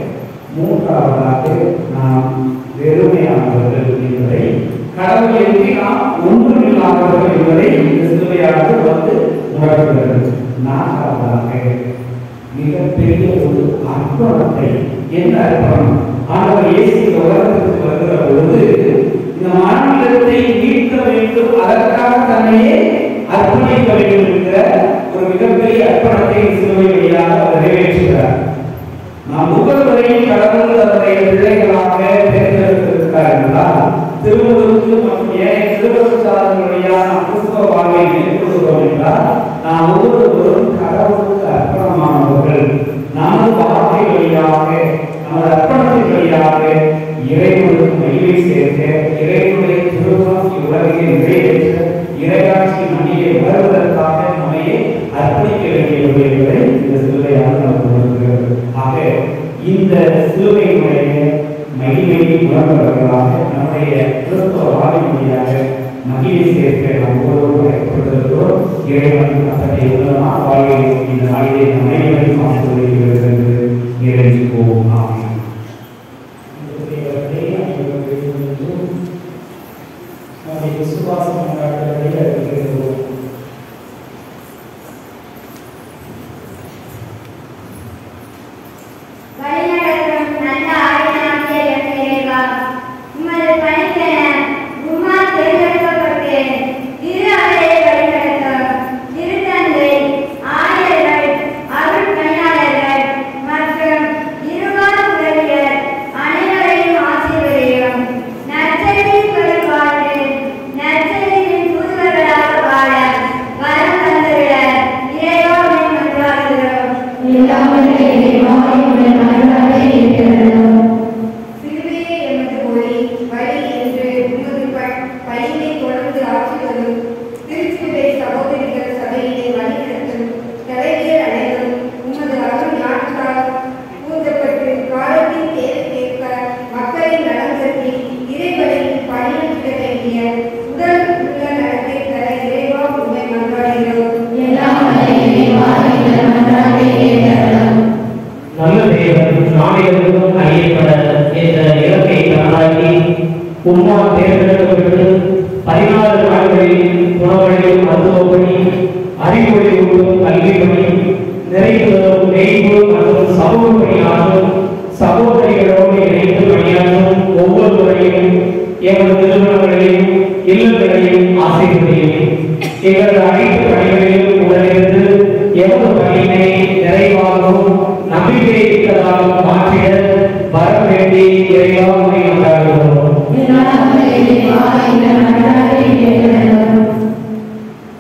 மூன்றாவதாக நாம் வெறுமையானவர்கள் என்பதை கடவுள் எப்படி நாம் ஒன்றுமில்லாதவர்கள் என்பதை இந்த சிலுவையாக வந்து உணர்த்துகிறது நான்காவதாக மிகப்பெரிய ஒரு அர்ப்பணத்தை என்ன அர்ப்பணம் ஆண்டவர் இயேசு இந்த உலகத்துக்கு வருகிற பொழுது இந்த மாநிலத்தை மீட்க வேண்டும் அதற்காக தன்னையே அர்ப்பணிக்க வேண்டும் என்கிற ஒரு மிகப்பெரிய அர்ப்பணத்தை சிலுவை வழியாக அவர் நிறைவேற்றுகிறார் நாம் ஒவ்வொருவரையும் கடவுள் தன்னுடைய பிள்ளைகளாக தேர்ந்தெடுத்திருக்கிறார் என்றால் திருமணத்துக்கு மற்றும் ஏனைய திருமண சாதனையான கிறிஸ்தவ வாழ்வை மேற்கொள்கிறோம் என்றால் நாம் ஒவ்வொருவரும் கடவுளுக்கு அர்ப்பணமானவர்கள் நமது வாழ்க்கை வழியாக நமது அர்ப்பணத்தின் வழியாக இறைவனுக்கு மகிழ்வை சேர்க்க இறைவனுடைய திருமணம் உலகில் நிறைவேற்ற இறையாட்சி மணியை வருவதற்காக நம்மையே அர்ப்பணிக்க வேண்டியது என்பதை இந்த சிலுவையாக நமக்கு உணர்த்துகிறது ஆக இந்த சிலுவையினுடைய மகிமையை உணர்ந்தவர்களாக நம்முடைய கிறிஸ்தவ வாழ்வியாக மகிழை சேர்க்க நாம் ஒவ்வொருவரும் அழைக்கப்பட்டிருக்கிறோம் இறைவன் அத்தகைய உலகமாக வாழ்வை இந்த நாளிலே நம் அனைவரையும் ஆசிர்வதிக்கிறது என்று இறைஞ்சுவோம் ஆமென் நம்முடைய விசுவாசம் கொண்டாடுவதை அறிவிக்கிறோம் வழிநடத்தும் நல்ல ஆயுதமாகிய என் இறைவா, உமது பணிக்கென உம்மால் தேர்ந்தெடுக்கப்பட்டேன். திரு அவையை வழிநடத்தும் திருத்தந்தை, ஆயர்கள், அருள் பணியாளர்கள் மற்றும் இருவார் உதவியர் அனைவரையும் ஆசீர்வதியும். நற்செய்தியின் படி வாழ்ந்து, நற்செய்தியின் தூதுவர்களாக வாழ வரம் தந்துவிட இறைவா உம்மை மன்றாடுகிறோம். சிலுவையே எமது ஒளி, வழி என்று உமது ப- பணியை தொடர்ந்து ஆற்றி வரும் திருச்சிலுவை சகோதரிகள் சபையிலே வழிநடத்தும் தலைவியர் அனைவரும் உமது அருள் ஞானத்தால் ஊன்றப்பட்டு காலத்தின் தேவைக்கேற்ப மக்களின் நலம் கருதி இறைவழியில் பணியாற்ற வேண்டிய உடல் உள்ள நலத்தை தர இறைவா உண்மை மன்றாடுகிறோம் நல்ல தேவன் நாடுகளுக்கும் அறியப்பட என்ற இலக்கை தனதாக்கி உம்மால் தேர்ந்தெடுக்கப்பட்டு பதினாறு நாடுகளில் உணவழியும் மருத்துவப்பணி அறிவுரை ஊட்டும் கல்வி பணி நிறைவுறும் நெய்வு மற்றும் சமூக பணியாற்றும் சகோதரிகளோடு இணைந்து பணியாற்றும் ஒவ்வொருவரையும் எமது நிறுவனங்களையும் இல்லங்களையும் ஆசீர்வதியும் எங்களது அனைத்து பணிகளிலும் உடனிருந்து எமது பணியினை நிறைவாகவும் நம்பிக்கை மிக்கதாகவும் மாற்றிட வர வேண்டி இறைவா உண்மை கொண்டாடுகிறோம்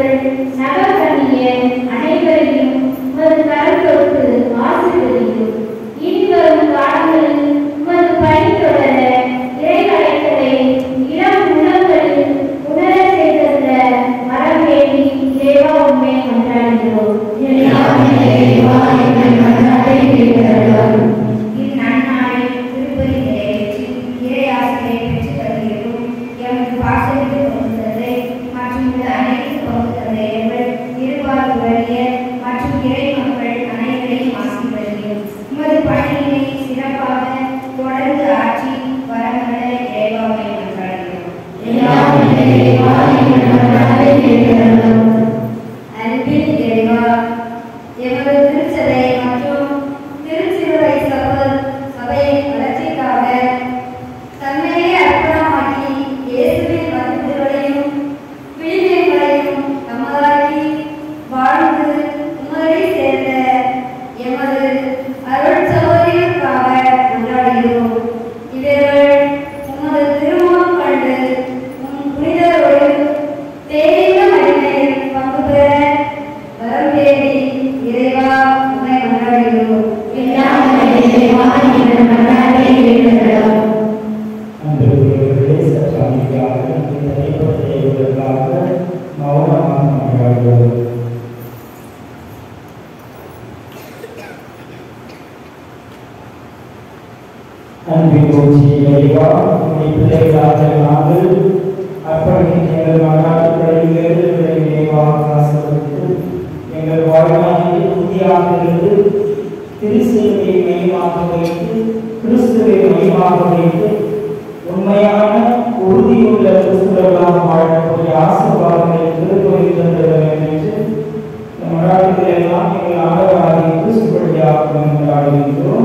அவர்கள் நகர்கண்ணிய அனைவரையும் உமது கரம் தொட்டு ஆசீர்வதியும் இனி வரும் காலங்களில் உமது பணி தொடர இறை அழைத்தலை இளம் உள்ளங்களில் உணர செய்தந்த மரம் வேண்டி இறைவா உண்மை கொண்டாடுகிறோம் இந்நன்னாளில் திருப்பதி நிறைவேற்றி இறையாசிரியை பெற்றுத் தருகிறோம் எமது பாசத்தை பகுத்ததை மற்றும் இந்த அனைத்து பகுத்ததையர்கள் இருபால் வழிய மற்றும் இறை மக்கள் அனைவரையும் ஆசீர்வதியும் உமது பணியினை சிறப்பாக தொடர்ந்து ஆட்சி வரமள இறைவாவை மன்றாடுகிறோம் அன்பின் இறைவா எமது திருச்சபை மற்றும் திருச்சிலுவை சபை சபையின் வளர்ச்சிக்காக தன்னையே அர்ப்பணமாக்கி இயேசுவின் மதிப்புகளையும் விழுமியங்களையும் தமதாக்கி வாழ்ந்து உமரை சேர்ந்த எமது அருள் சகோதரிகளுக்காக கொண்டாடுகிறோம் இவர்கள் உமது திருமுகம் கண்டு உம் புனிதரோடு தேடிய மகிமையில் பங்கு பெற வரம் தேடி இறைவா உம்மை கொண்டாடுகிறோம் அன்புக்குரியவர்களே, சற்று அமைதியாக இந்த தனிப்பட்ட செய்வதற்காக மௌனமாக கொண்டாடுகிறோம் அன்பின் பூச்சி இறைவா உம்மை பிள்ளைகளாக நாங்கள் அர்ப்பணிக்கும் எங்கள் மகாத்மடையிலிருந்து இவரை நினைவாக ஆசிர்வதித்து எங்கள் வாழ்நாளில் உறுதியாக இருந்து திருச்சிலுவை மையமாக வைத்து கிறிஸ்துவை மையமாக வைத்து உண்மையான உறுதியுள்ள கிறிஸ்துவர்களாக வாழக்கூடிய ஆசீர்வாதங்களை திருப்பதி தந்திட வேண்டும் என்று நம் நாடுகள் எல்லாம் எங்கள் ஆதரவாக கிறிஸ்துவழியாக கொண்டாடுகின்றோம்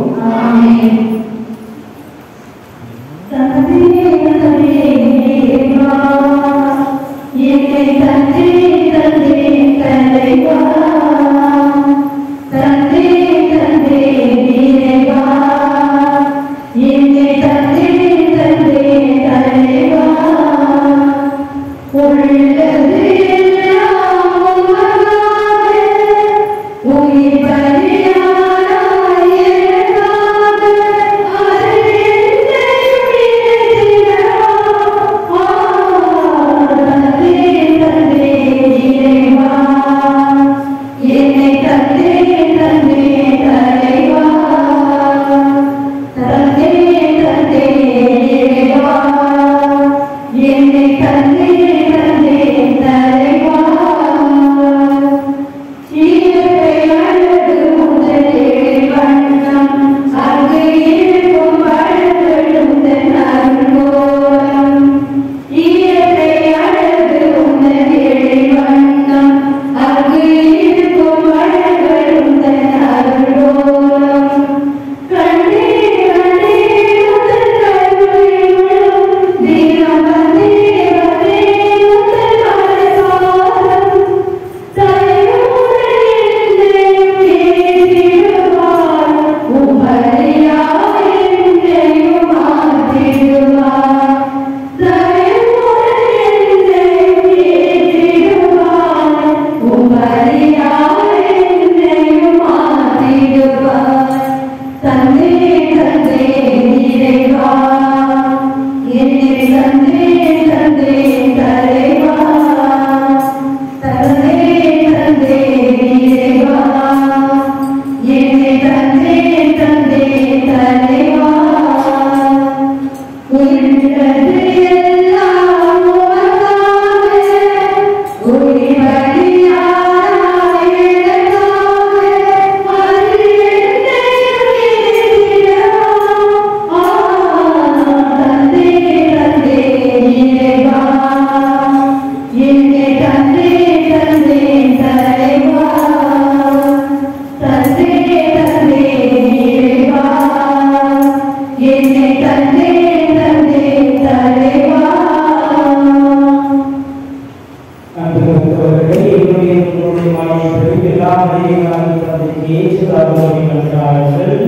அன்புமிக்கவர்களே, என்னுடைய உங்களுடைய மாநிலத்தில் எல்லா மனிதர்களாலும் தந்தைக்கு ஏற்றதாக நன்றார்கள்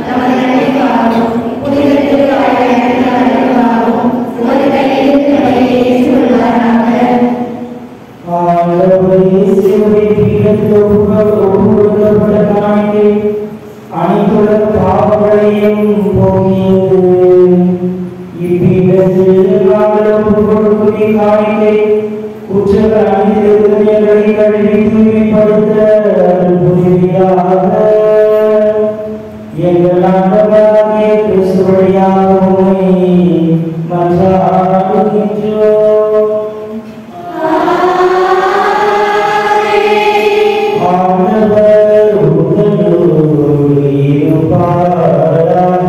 புனித திருவாயை உமது கையில் பக்தி காணிக்கை குற்றங்கள் அனைத்திலிருந்தும் எங்களை கழுவி தூய்மைப்படுத்த அருள் புரிவீராக. எங்கள் ஆண்டவராகிய கிறிஸ்து வழியாக உம்மை மன்றாடுகின்றோம். ஆண்டவர் உங்களோடு இருப்பாராக.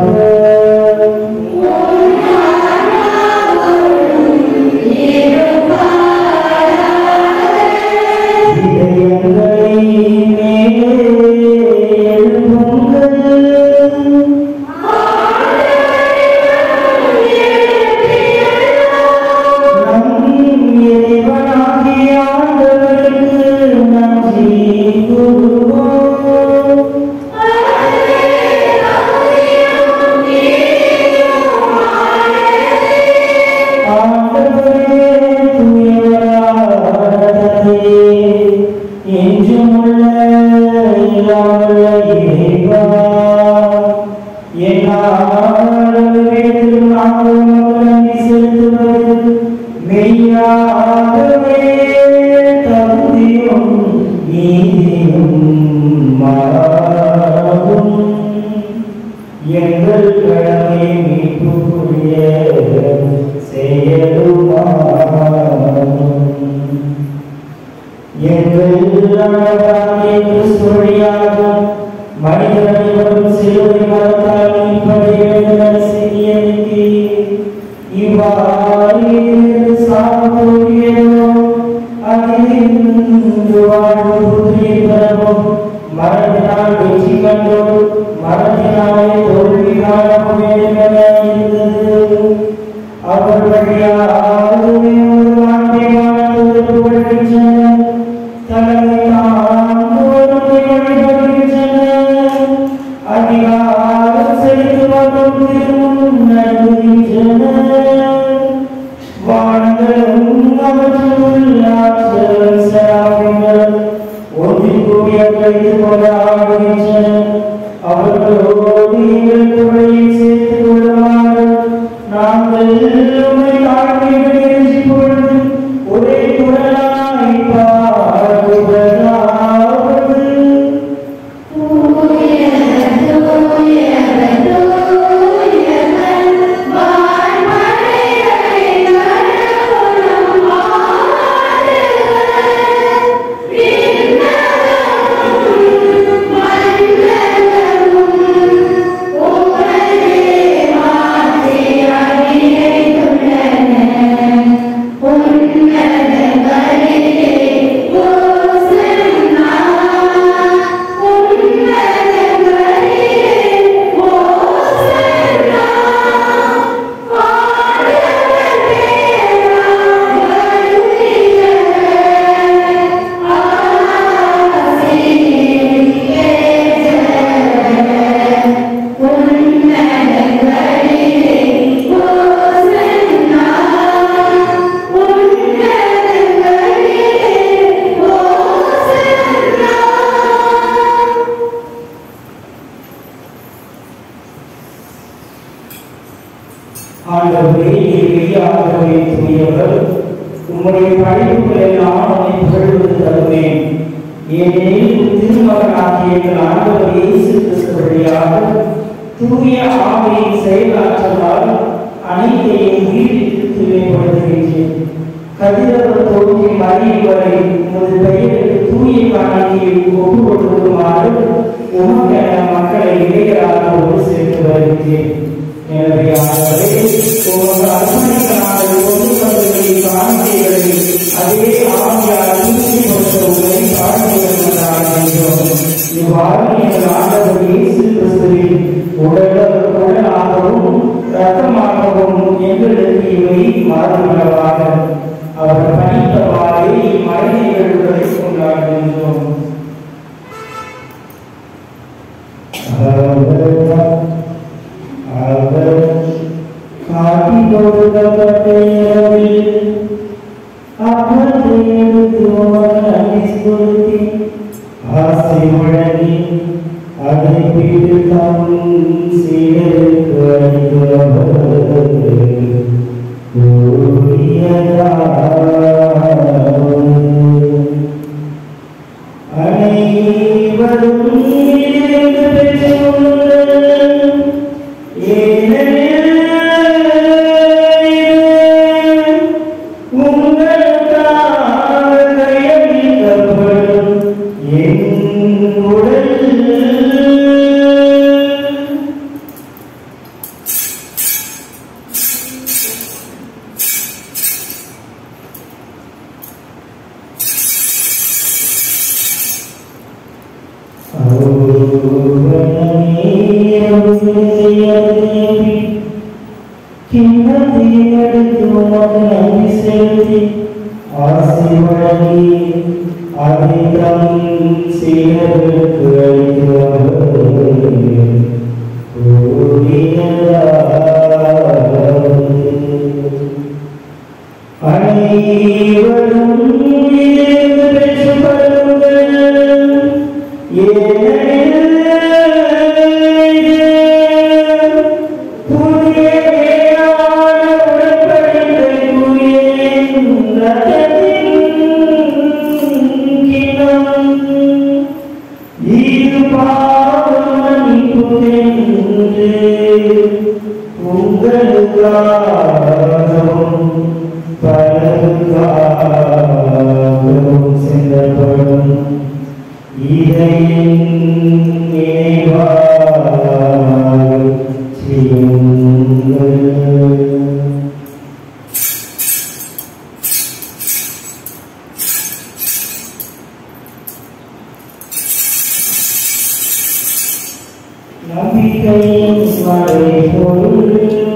இதயங்களை மேலே எழுப்புங்கள். நம் இறைவனாகிய ஆண்டவருக்கு நன்றி கூறுவோம். ஆண்டவரே, தூயவரானவரே, என்றுமுள்ள இல்லாமல்ல இறைவா, எந்நாளும் வேண்டிலும் நாங்கள் உமக்கு நன்றி செலுத்துவது மெய்யாகவே தகுதியும் நீதியும் மாறாகும். எங்கள் கடமை மீட்புக்குரிய செயலுமாகும். எங்கள் ஆண்டவராகிய கிறிஸ்து வழியாக மனிதர் அனைவரும் சிலுவை மரத்தால் மீட்படைய வேண்டுதல் செய்தியதற்கு இவ்வாறு சாப்பிடுகிறோ அதிலிருந்து வாழ்வு புதுமை பெறவும் மரணத்தினால் வெற்றி கண்டோம் மரணத்தினாலே தோல்வி காணவும் வேண்டுமென இருந்தது அவர் வழியாகவே ஒரு வாழ்க்கை வாழ்வதற்கு வருகின்றனர் தங்களை தாழ்ந்தோருக்கு வழிபடுகின்றனர் அதிகாரம் செலுத்துவதும் திரும்பும் நடுகின்றனர் வான்களும் அவற்றுள் ஆற்றல் செராபிகள் ஒன்றில் கூடிய கழித்துக் கொள்ள ஆடுகின்றன அவர்களோடு எங்கள் குரலை சேர்த்துக் கொள்ளுமாறு நாங்கள் உம்மை தாழ்மையுடன் இறைஞ்சிக் கொண்டு ஒரே குரலாய் பாடுவதாவது ஆண்டவரே மெய்யாகவே தூயவர் உம்முடைய படைப்புகள் எல்லாம் உம்மை புகழ்வது தருவேன் ஏனெனில் திருமகனாகிய எங்கள் ஆண்டவர் இயேசு கிறிஸ்து வழியாக தூய ஆவியின் செயலாற்றலால் அனைத்தையும் உயிரிட்டு தூய்மைப்படுத்துகின்றேன் கதிரவர் தோன்றி மறியும் வரை உமது பெயருக்கு தூய காணிக்கையை ஒப்பு கொடுக்குமாறு உமக்கென மக்களை இளையராக ஒன்று சேர்த்து வருகின்றேன் எனவே ஆண்டவரே உமக்கு அர்ப்பணிக்கலான பொதுமக்களின் காணிக்கைகளை அதே ஆவியால் தூய்மைப்படுத்த உங்களை தாழ்மையுடன் இவ்வாறு எங்கள் ஆண்டவர் இயேசு கிறிஸ்துவின் உடல் உடலாகவும் இரத்தமாகவும் எங்களுக்கு இவை மாறுகிறவாக அவர் பணித்தவாறு இம்மறை நிகழ்வுகளை கொண்டாடுகின்றோம் அவர் அவர் காட்டி கொடுக்கப்பட்ட இரவில் அப்பத்தை எடுத்து உமக்கு நன்றி செலுத்தி ஆசை வழங்கி அதை பிடித்து தம் சீடருக்கு அளித்து அவர் அனைவரும் இணைந்து பெற்றுக்கொள்ளுங்கள். ஏனெனில் உங்களுக்காக கையளிக்கப்படும் என் உடல் அனைவரும் இணைந்து பெற்றுக்கொள்ளுங்கள். உங்களுக்காகவும் சிந்தப்படும் இதையின் நினைவாக செய்யுங்கள். நம்பிக்கையின் மறைபொருள்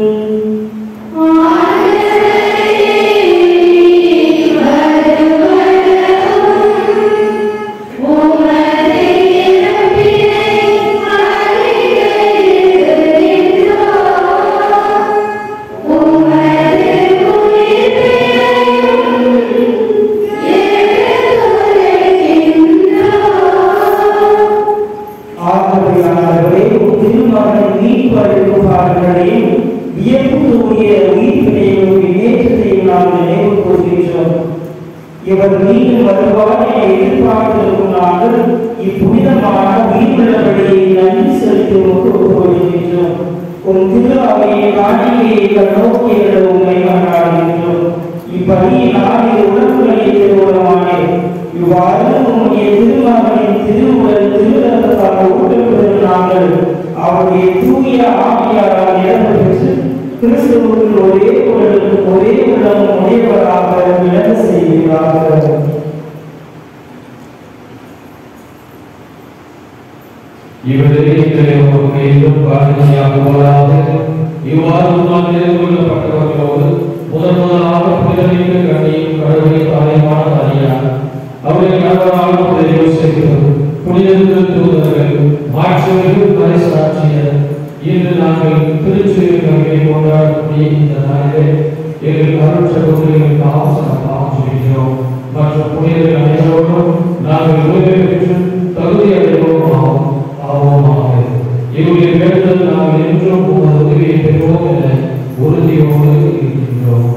ஆகவேயானவரே திருமகன் மீட்பு அளிக்கும் பாடல்களையும் வியப்புக்குரிய உயிர்ப்பினையும் நேற்றத்தையும் நாம் நினைவு கூறுகின்றோம் இவர் மீண்டும் வருவார் என எதிர்பார்த்திருக்கும் நாங்கள் இப்புனிதமான உயிருள்ளபடியை நன்றி செலுத்தி ஒப்புக்கொள்கின்றோம் உன் திரு அவையை காணிக்கையை கண்ணோக்கி என்ற உண்மை கொண்டாடுகின்றோம் இப்படி நாளில் உணவுகளை திருவுளமானே இவ்வாறு உன்னுடைய திருமகனின் திருவுடல் திருவிழாக்காக ஊட்டப்படுகிற நாங்கள் அவருடைய தூய ஆவியாரால் நிரம்ப பெற்று கிறிஸ்துவுக்கு ஒரே உடலுக்கு ஒரே உள்ளம் உடையவராக விளங்க செய்கிறார்கள் இவரே இத்தனை உமக்கு என்றும் பாடலியாகுவதாக இவ்வாறு உன்னால் மேற்கொள்ளப்பட்டவர்களோடு முதன் முதலாக புனிதமிக்க கண்ணியும் கடவுளை தாயமான அறியார் அவரை கணவராக புனித யோசிப்பு புனித தூதர்கள் மாற்றுமிகு பரிசாட்சியர் இன்று நாங்கள் திருச்சிறு கவியை கொண்டாடக்கூடிய இந்த நாளிலே எங்கள் அருள் சகோதரிகளுக்கு ஆசனம் ஆற்றுகிறோம் மற்றும் புனிதர்கள் அனைவரோடும் நாங்கள் உதவி பெற்று தகுதி அடைவோம் ஆவோம் ஆவோமாக இவருடைய வேண்டுதல் நாங்கள் என்றும் உமது உதவியை பெறுவோம் என உறுதியோடு இருக்கின்றோம்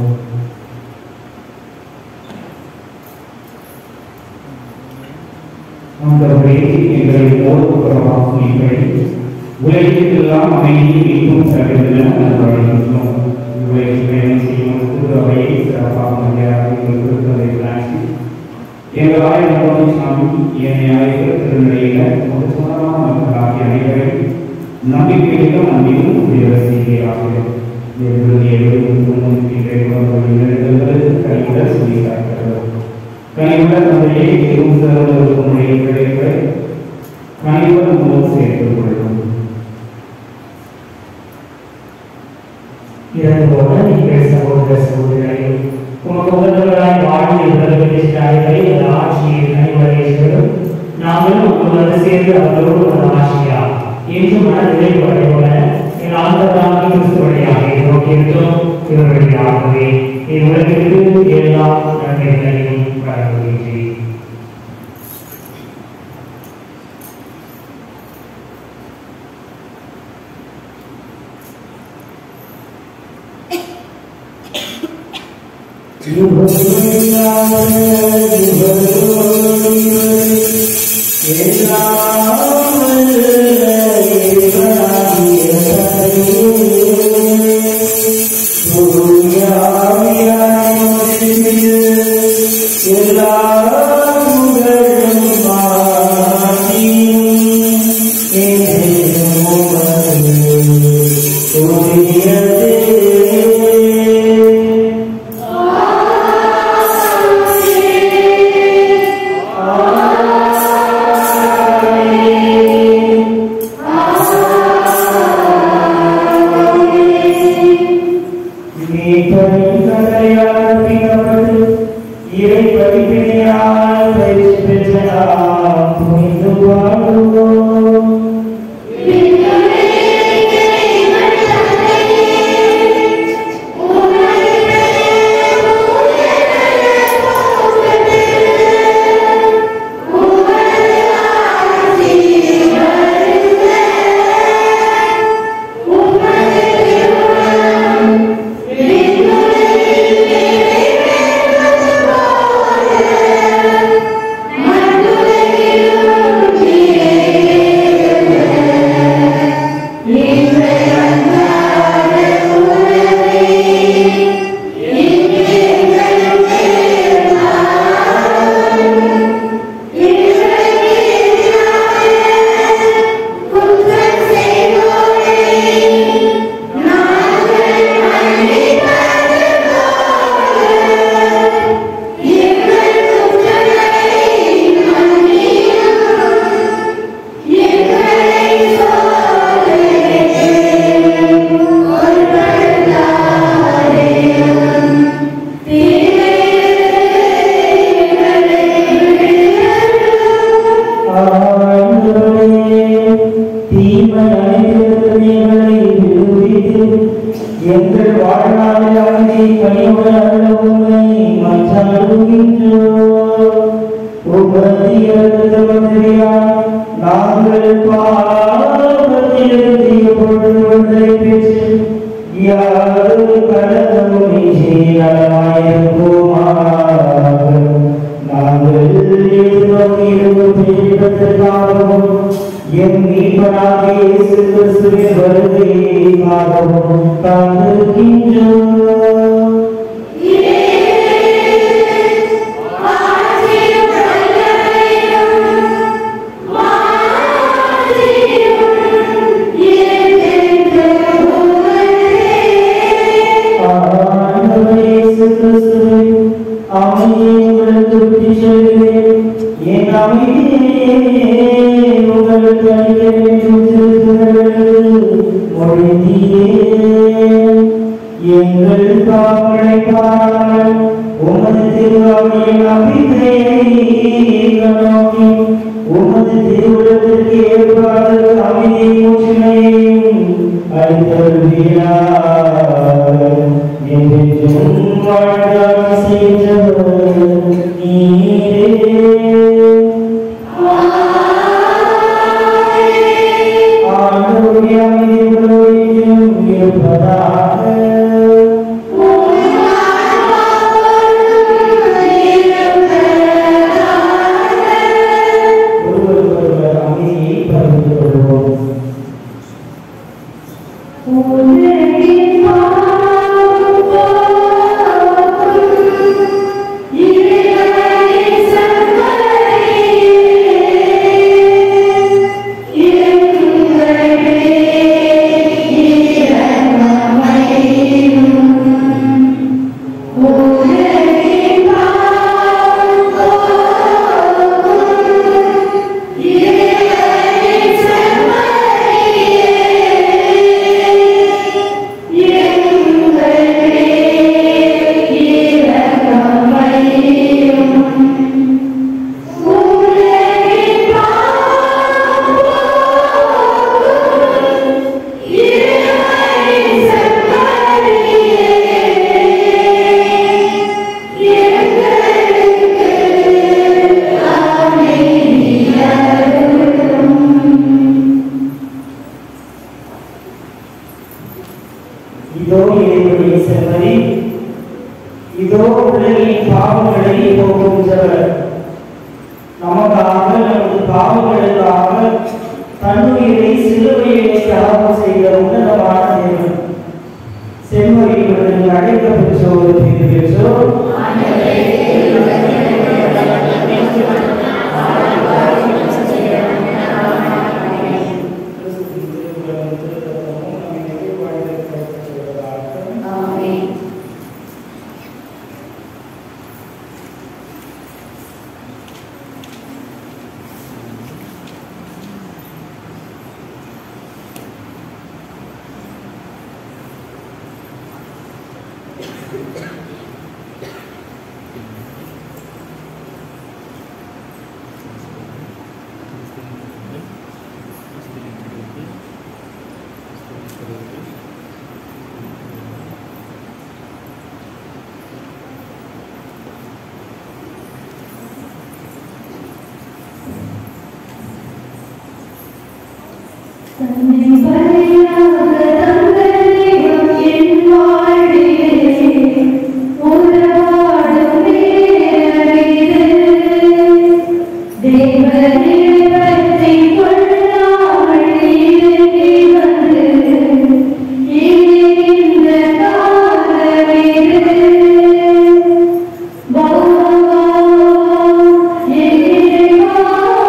ஆண்டவரே எங்களை ஓர்ப்புறமாக்குங்கள் உலகத்திற்கெல்லாம் அமைதியும் மீட்பும் தருகின்றன நல்வழிகின்றோம் உலகில் வேலை செய்யும் திருவையை சிறப்பாக மரியாதை எங்கள் திருத்தலை காட்சி எங்கள் ஆயுதம் சாமி ஏனைய ஆயுத திருநிலையில ஒரு சுமரமான மக்களாகிய அனைவரையும் நம்பிக்கையிலும் அன்பிலும் உயர செய்கிறார்கள் எப்பொழுது கைவிட சொல்லி காக்கிறது கனிவுள்ள தந்தையை எதுவும் சிறந்தவருக்கு உடைய பிழைகளை கனிவுடன் மூலம் சேர்த்துக் கொள்ளும் இறந்தோட நீங்கள் சகோதர சகோதரிகளை உமக்கு உதவுகளாய் வாழ்ந்து உதவிகளை அந்த ஆட்சியை கனிவரேஸ்வரும் நாங்களும் உங்களோடு சேர்ந்து அவர்களோடு ஒரு ஆட்சியா என்றும் மனதிலே படைபோல என் ஆண்டவராக கிறிஸ்து வழியாக நோக்கியிருந்தோம் இவர் வழியாகவே என் உலகிற்கு எல்லா நன்மைகளையும் வழங்குகின்றேன் இறை படிப்பினையால் பயிற்சி பெற்ற நாம் துணிந்து வாழ்வோம் எங்கள் வாழ்நாளில் அமைதி கனிவுடன் அருள உம்மை மன்றாடுகின்றோம். உமது இரக்கத்தவந்தரியால் நாங்கள் பாவத்திலிருந்து எப்பொழுது விடுதலை பெற்று யாதொரு கலக்கமுமின்றி நலமாயிருப்போமாக. நாங்கள் எதிர்நோக்கியிருக்கும் பேரின்பத்திற்காகவும் என் மீட்பராகிய இயேசு கிறிஸ்துவின் வருகைக்காகவும் காத்திருக்கின்றோம். ஆண்டவரே இயேசு கிறிஸ்துவே, அமைதியை உங்களுக்கு விட்டுச் செல்கிறேன். என் அமைதியை உங்களுக்கு அளிக்கிறேன் என்று திருக்குறளில் மொழிந்தீரே. எங்கள் பாவங்களை பாராமல் உமது திருவாவையின் நம்பிக்கையை நோக்கி உமது திருவுலகத்திற்கு ஏற்பாடு அமைதியை முற்றுமையையும் அளித்தருவீராக. என்றென்றும் வாழ்வாக செய்தவர் நீரே. ஆண்டவருடைய அமைதி உங்களோடு இருப்பதாக ஒருவருக்கொருவர் அமைதியை பகிர்ந்து கொள்வோம் உலகின் பாவம் உலகின் பாவங்களை போக்குகின்றவர் நமக்காக நமது பாவங்களுக்காக தன்னுயிரை சிலுவையிலே தியாகம் செய்த உன்னதமான தேவன் செம்மொழிகளுடன் அழைக்கப்பெற்றோர் பேர் பெற்றோர் தன்னை பலியாக தந்ததெய்வம் என் வாழ்விலே உறவாடும் நேரமிது. தேவனை பற்றிக் கொள்ளாமல் இறங்கி வந்து இணைகின்ற காலமிது. வா, எதிரே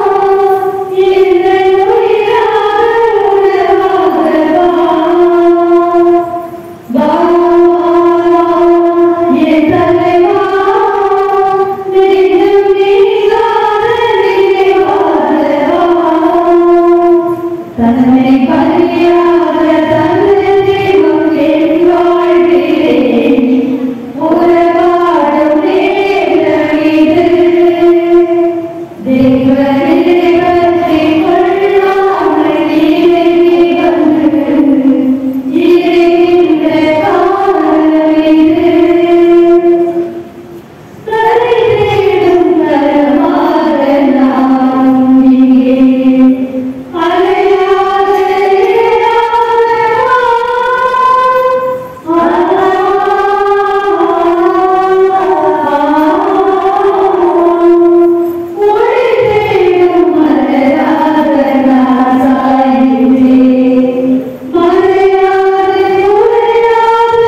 தன்னை பலியாக தந்த தெய்வம் என் வாழ்விலே உறவாடும் நேரம் இது. தேவனை பற்றிக் கொள்ளாமல் இறங்கி வந்து இறைகின்ற காலம் இது. கரை தேடும் கரமாக நாம் இங்கே அலையாத ஒளி தேடும் மலராக நான் சாய்ந்தே மறையாத உரையாத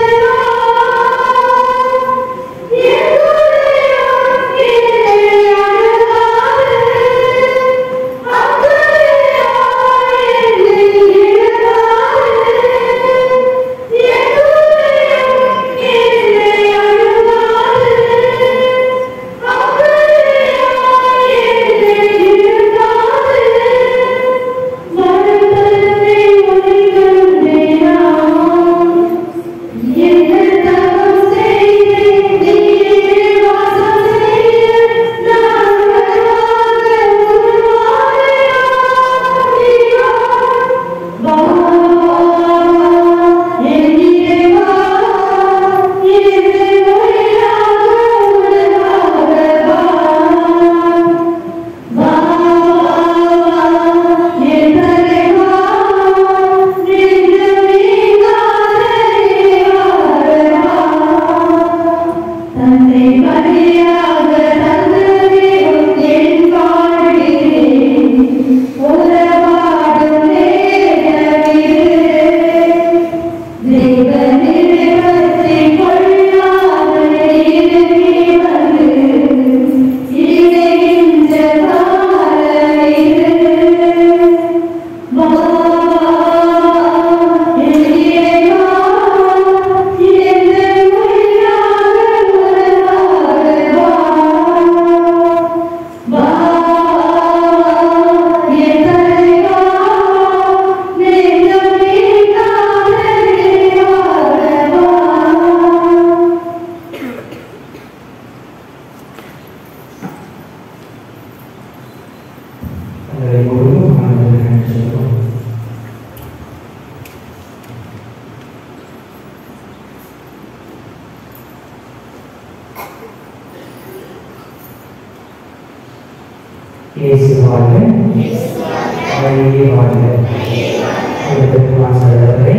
எங்கள் தவம் செய்து நீரே வாசம் செய்ய நான் வருவாக உருவாகையா வா என் இறைவா இறை மொழியாக உணவாக வா வா என் தலைவா நின்று தன்னை மரியாக தந்ததேவும் என் வாழ்விலே உறவாடும் நேரமிது. தேவனிடை பற்றிக் கொள்ளாமல் இறங்கி வந்து இணைகின்ற காலம் இது. வா, என் இறைவா, எங்கள் உயிராக உறவாக வா. வா, என் தலைவா, நெஞ்சம் நீங்காத நிறைவாக வா. அதை முழுவதும் ஆண்டவரிடம் சொல்லுவோம் இயேசு வாழ்க வழியே வாழ்க அடுத்த மாசவரை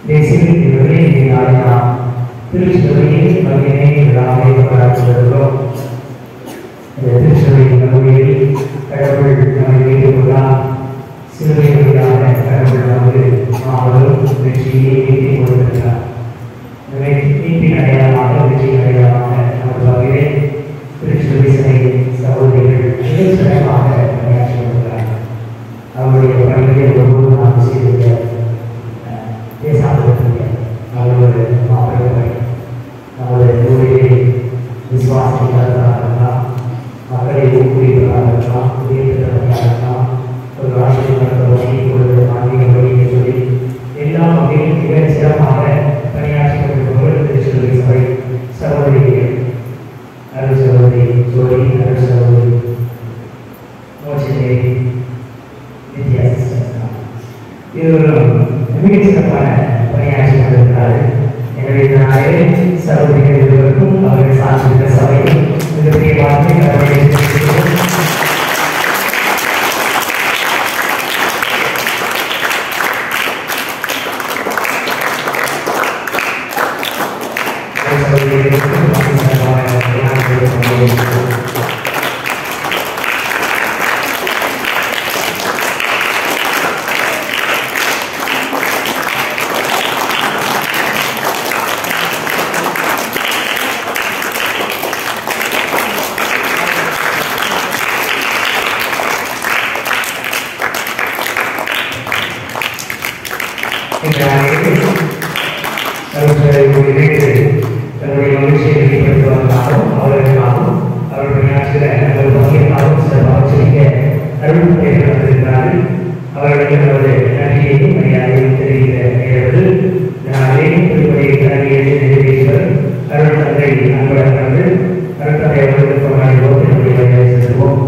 தேசியத்திலே நாம் திருச்சிலுவையில் பகிர்னை விழாவை கொண்டாடுகிறோம் இந்த திருச்சிலுவை நிகழ்வில் கடவுள் நம்மை ஏற்றுக்கொள்ளார் சிலுவை வழியாக கடவுள் நமது மாபெரும் வெற்றியை ஈட்டி கொடுக்கிறார் எனவே மீட்பின் அடையாளமாக வெற்றியின் அடையாளமாக நமது வகையிலே திருச்சிலுவை சிலை சகோதரிகள் மிக சிறப்பாக பணியாற்றி வருகிறார்கள் அவருடைய பணிகளை ஒவ்வொரு நாம் செய்திருக்க பேசாமல் அவர்களோட மாப்பிள்ளை நமது ஊழியை விசுவாசிக்கிறதாக இருக்கலாம் மக்களை ஊக்குவிப்பதாக இருக்கலாம் உயர்த்துவதாக இருக்கலாம் ஒரு ராசியத்தை வழி ஒரு ஆன்மீக வழியை சொல்லி எல்லா வகையிலும் மிக சிறப்பாக பணியாற்றி கொண்டிருப்பவர்கள் திருச்சிலுவை சபை சகோதரிகள் அருள் சகோதரி ஜோடி அருள் சகோதரி மோட்சதேவி வித்தியாசம் இருவரும் மிக சிறப்பான பணியாற்றி கொண்டிருக்கிறார்கள் எனவே நாளே சகோதரிகள் இருவருக்கும் அவர்கள் சார்ந்திருந்த சபை மிகப்பெரிய வார்த்தை அவர்களை சகோதரிகளுக்கும் சிறப்பான பணியாற்றி கொண்டிருக்கிறார்கள் இந்த நாளில் சகோதரரை இணைத்து தன்னுடைய மகிழ்ச்சியை வெளிப்படுத்துவதற்காகவும் அவர்களுக்காகவும் அவர்கள் பணியாற்றுகிற நமது பங்கிற்காகவும் சிறப்பாக சிரிக்க அருள் ஏற்படுத்தியிருக்கிறார்கள் அவர்களுக்கு நமது நன்றியையும் மரியாதையும் தெரிவிக்க நேர்வது நாளே திருப்பதி தலைமையை நிறைவேற்றுவர் அருள் தந்தை அன்பழகன் அவர்கள் அருள் தந்தை அவர்களுக்கு கொண்டாடுவோம் என்னுடைய வழியை செல்வோம்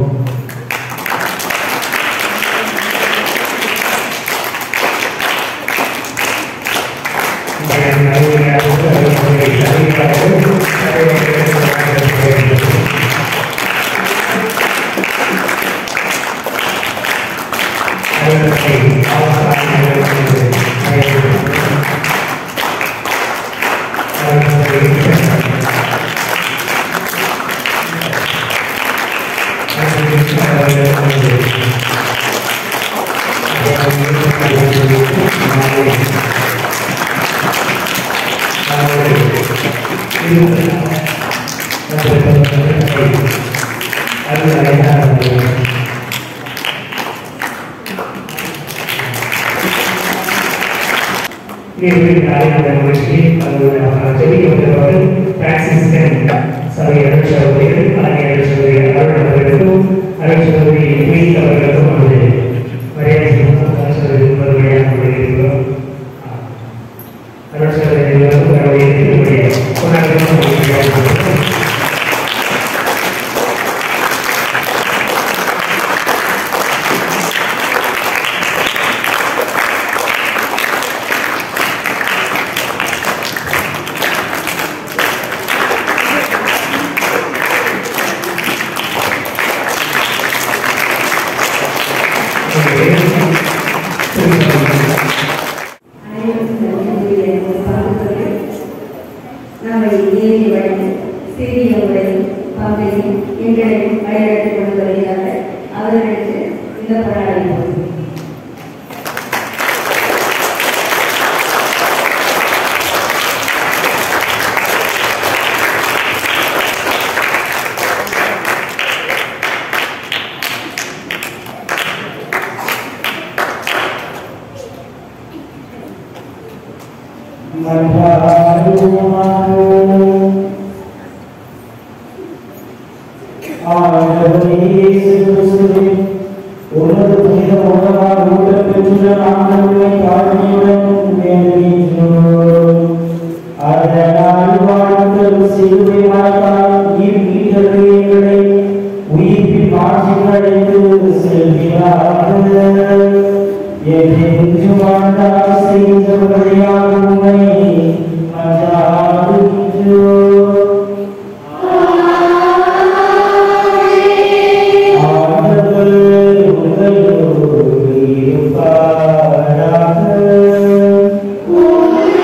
நம்மை ஏறி வழங்கி சிறியவர்களை பங்கையும் எங்களை வழிநடத்திக் கொண்டு வருகிறார்கள் அவர்களுக்கு இந்த போராடி ஆண்டவர்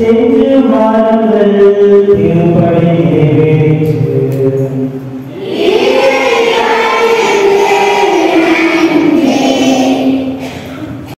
சென்று வாருங்கள் திருப்படி நிறைவேற்று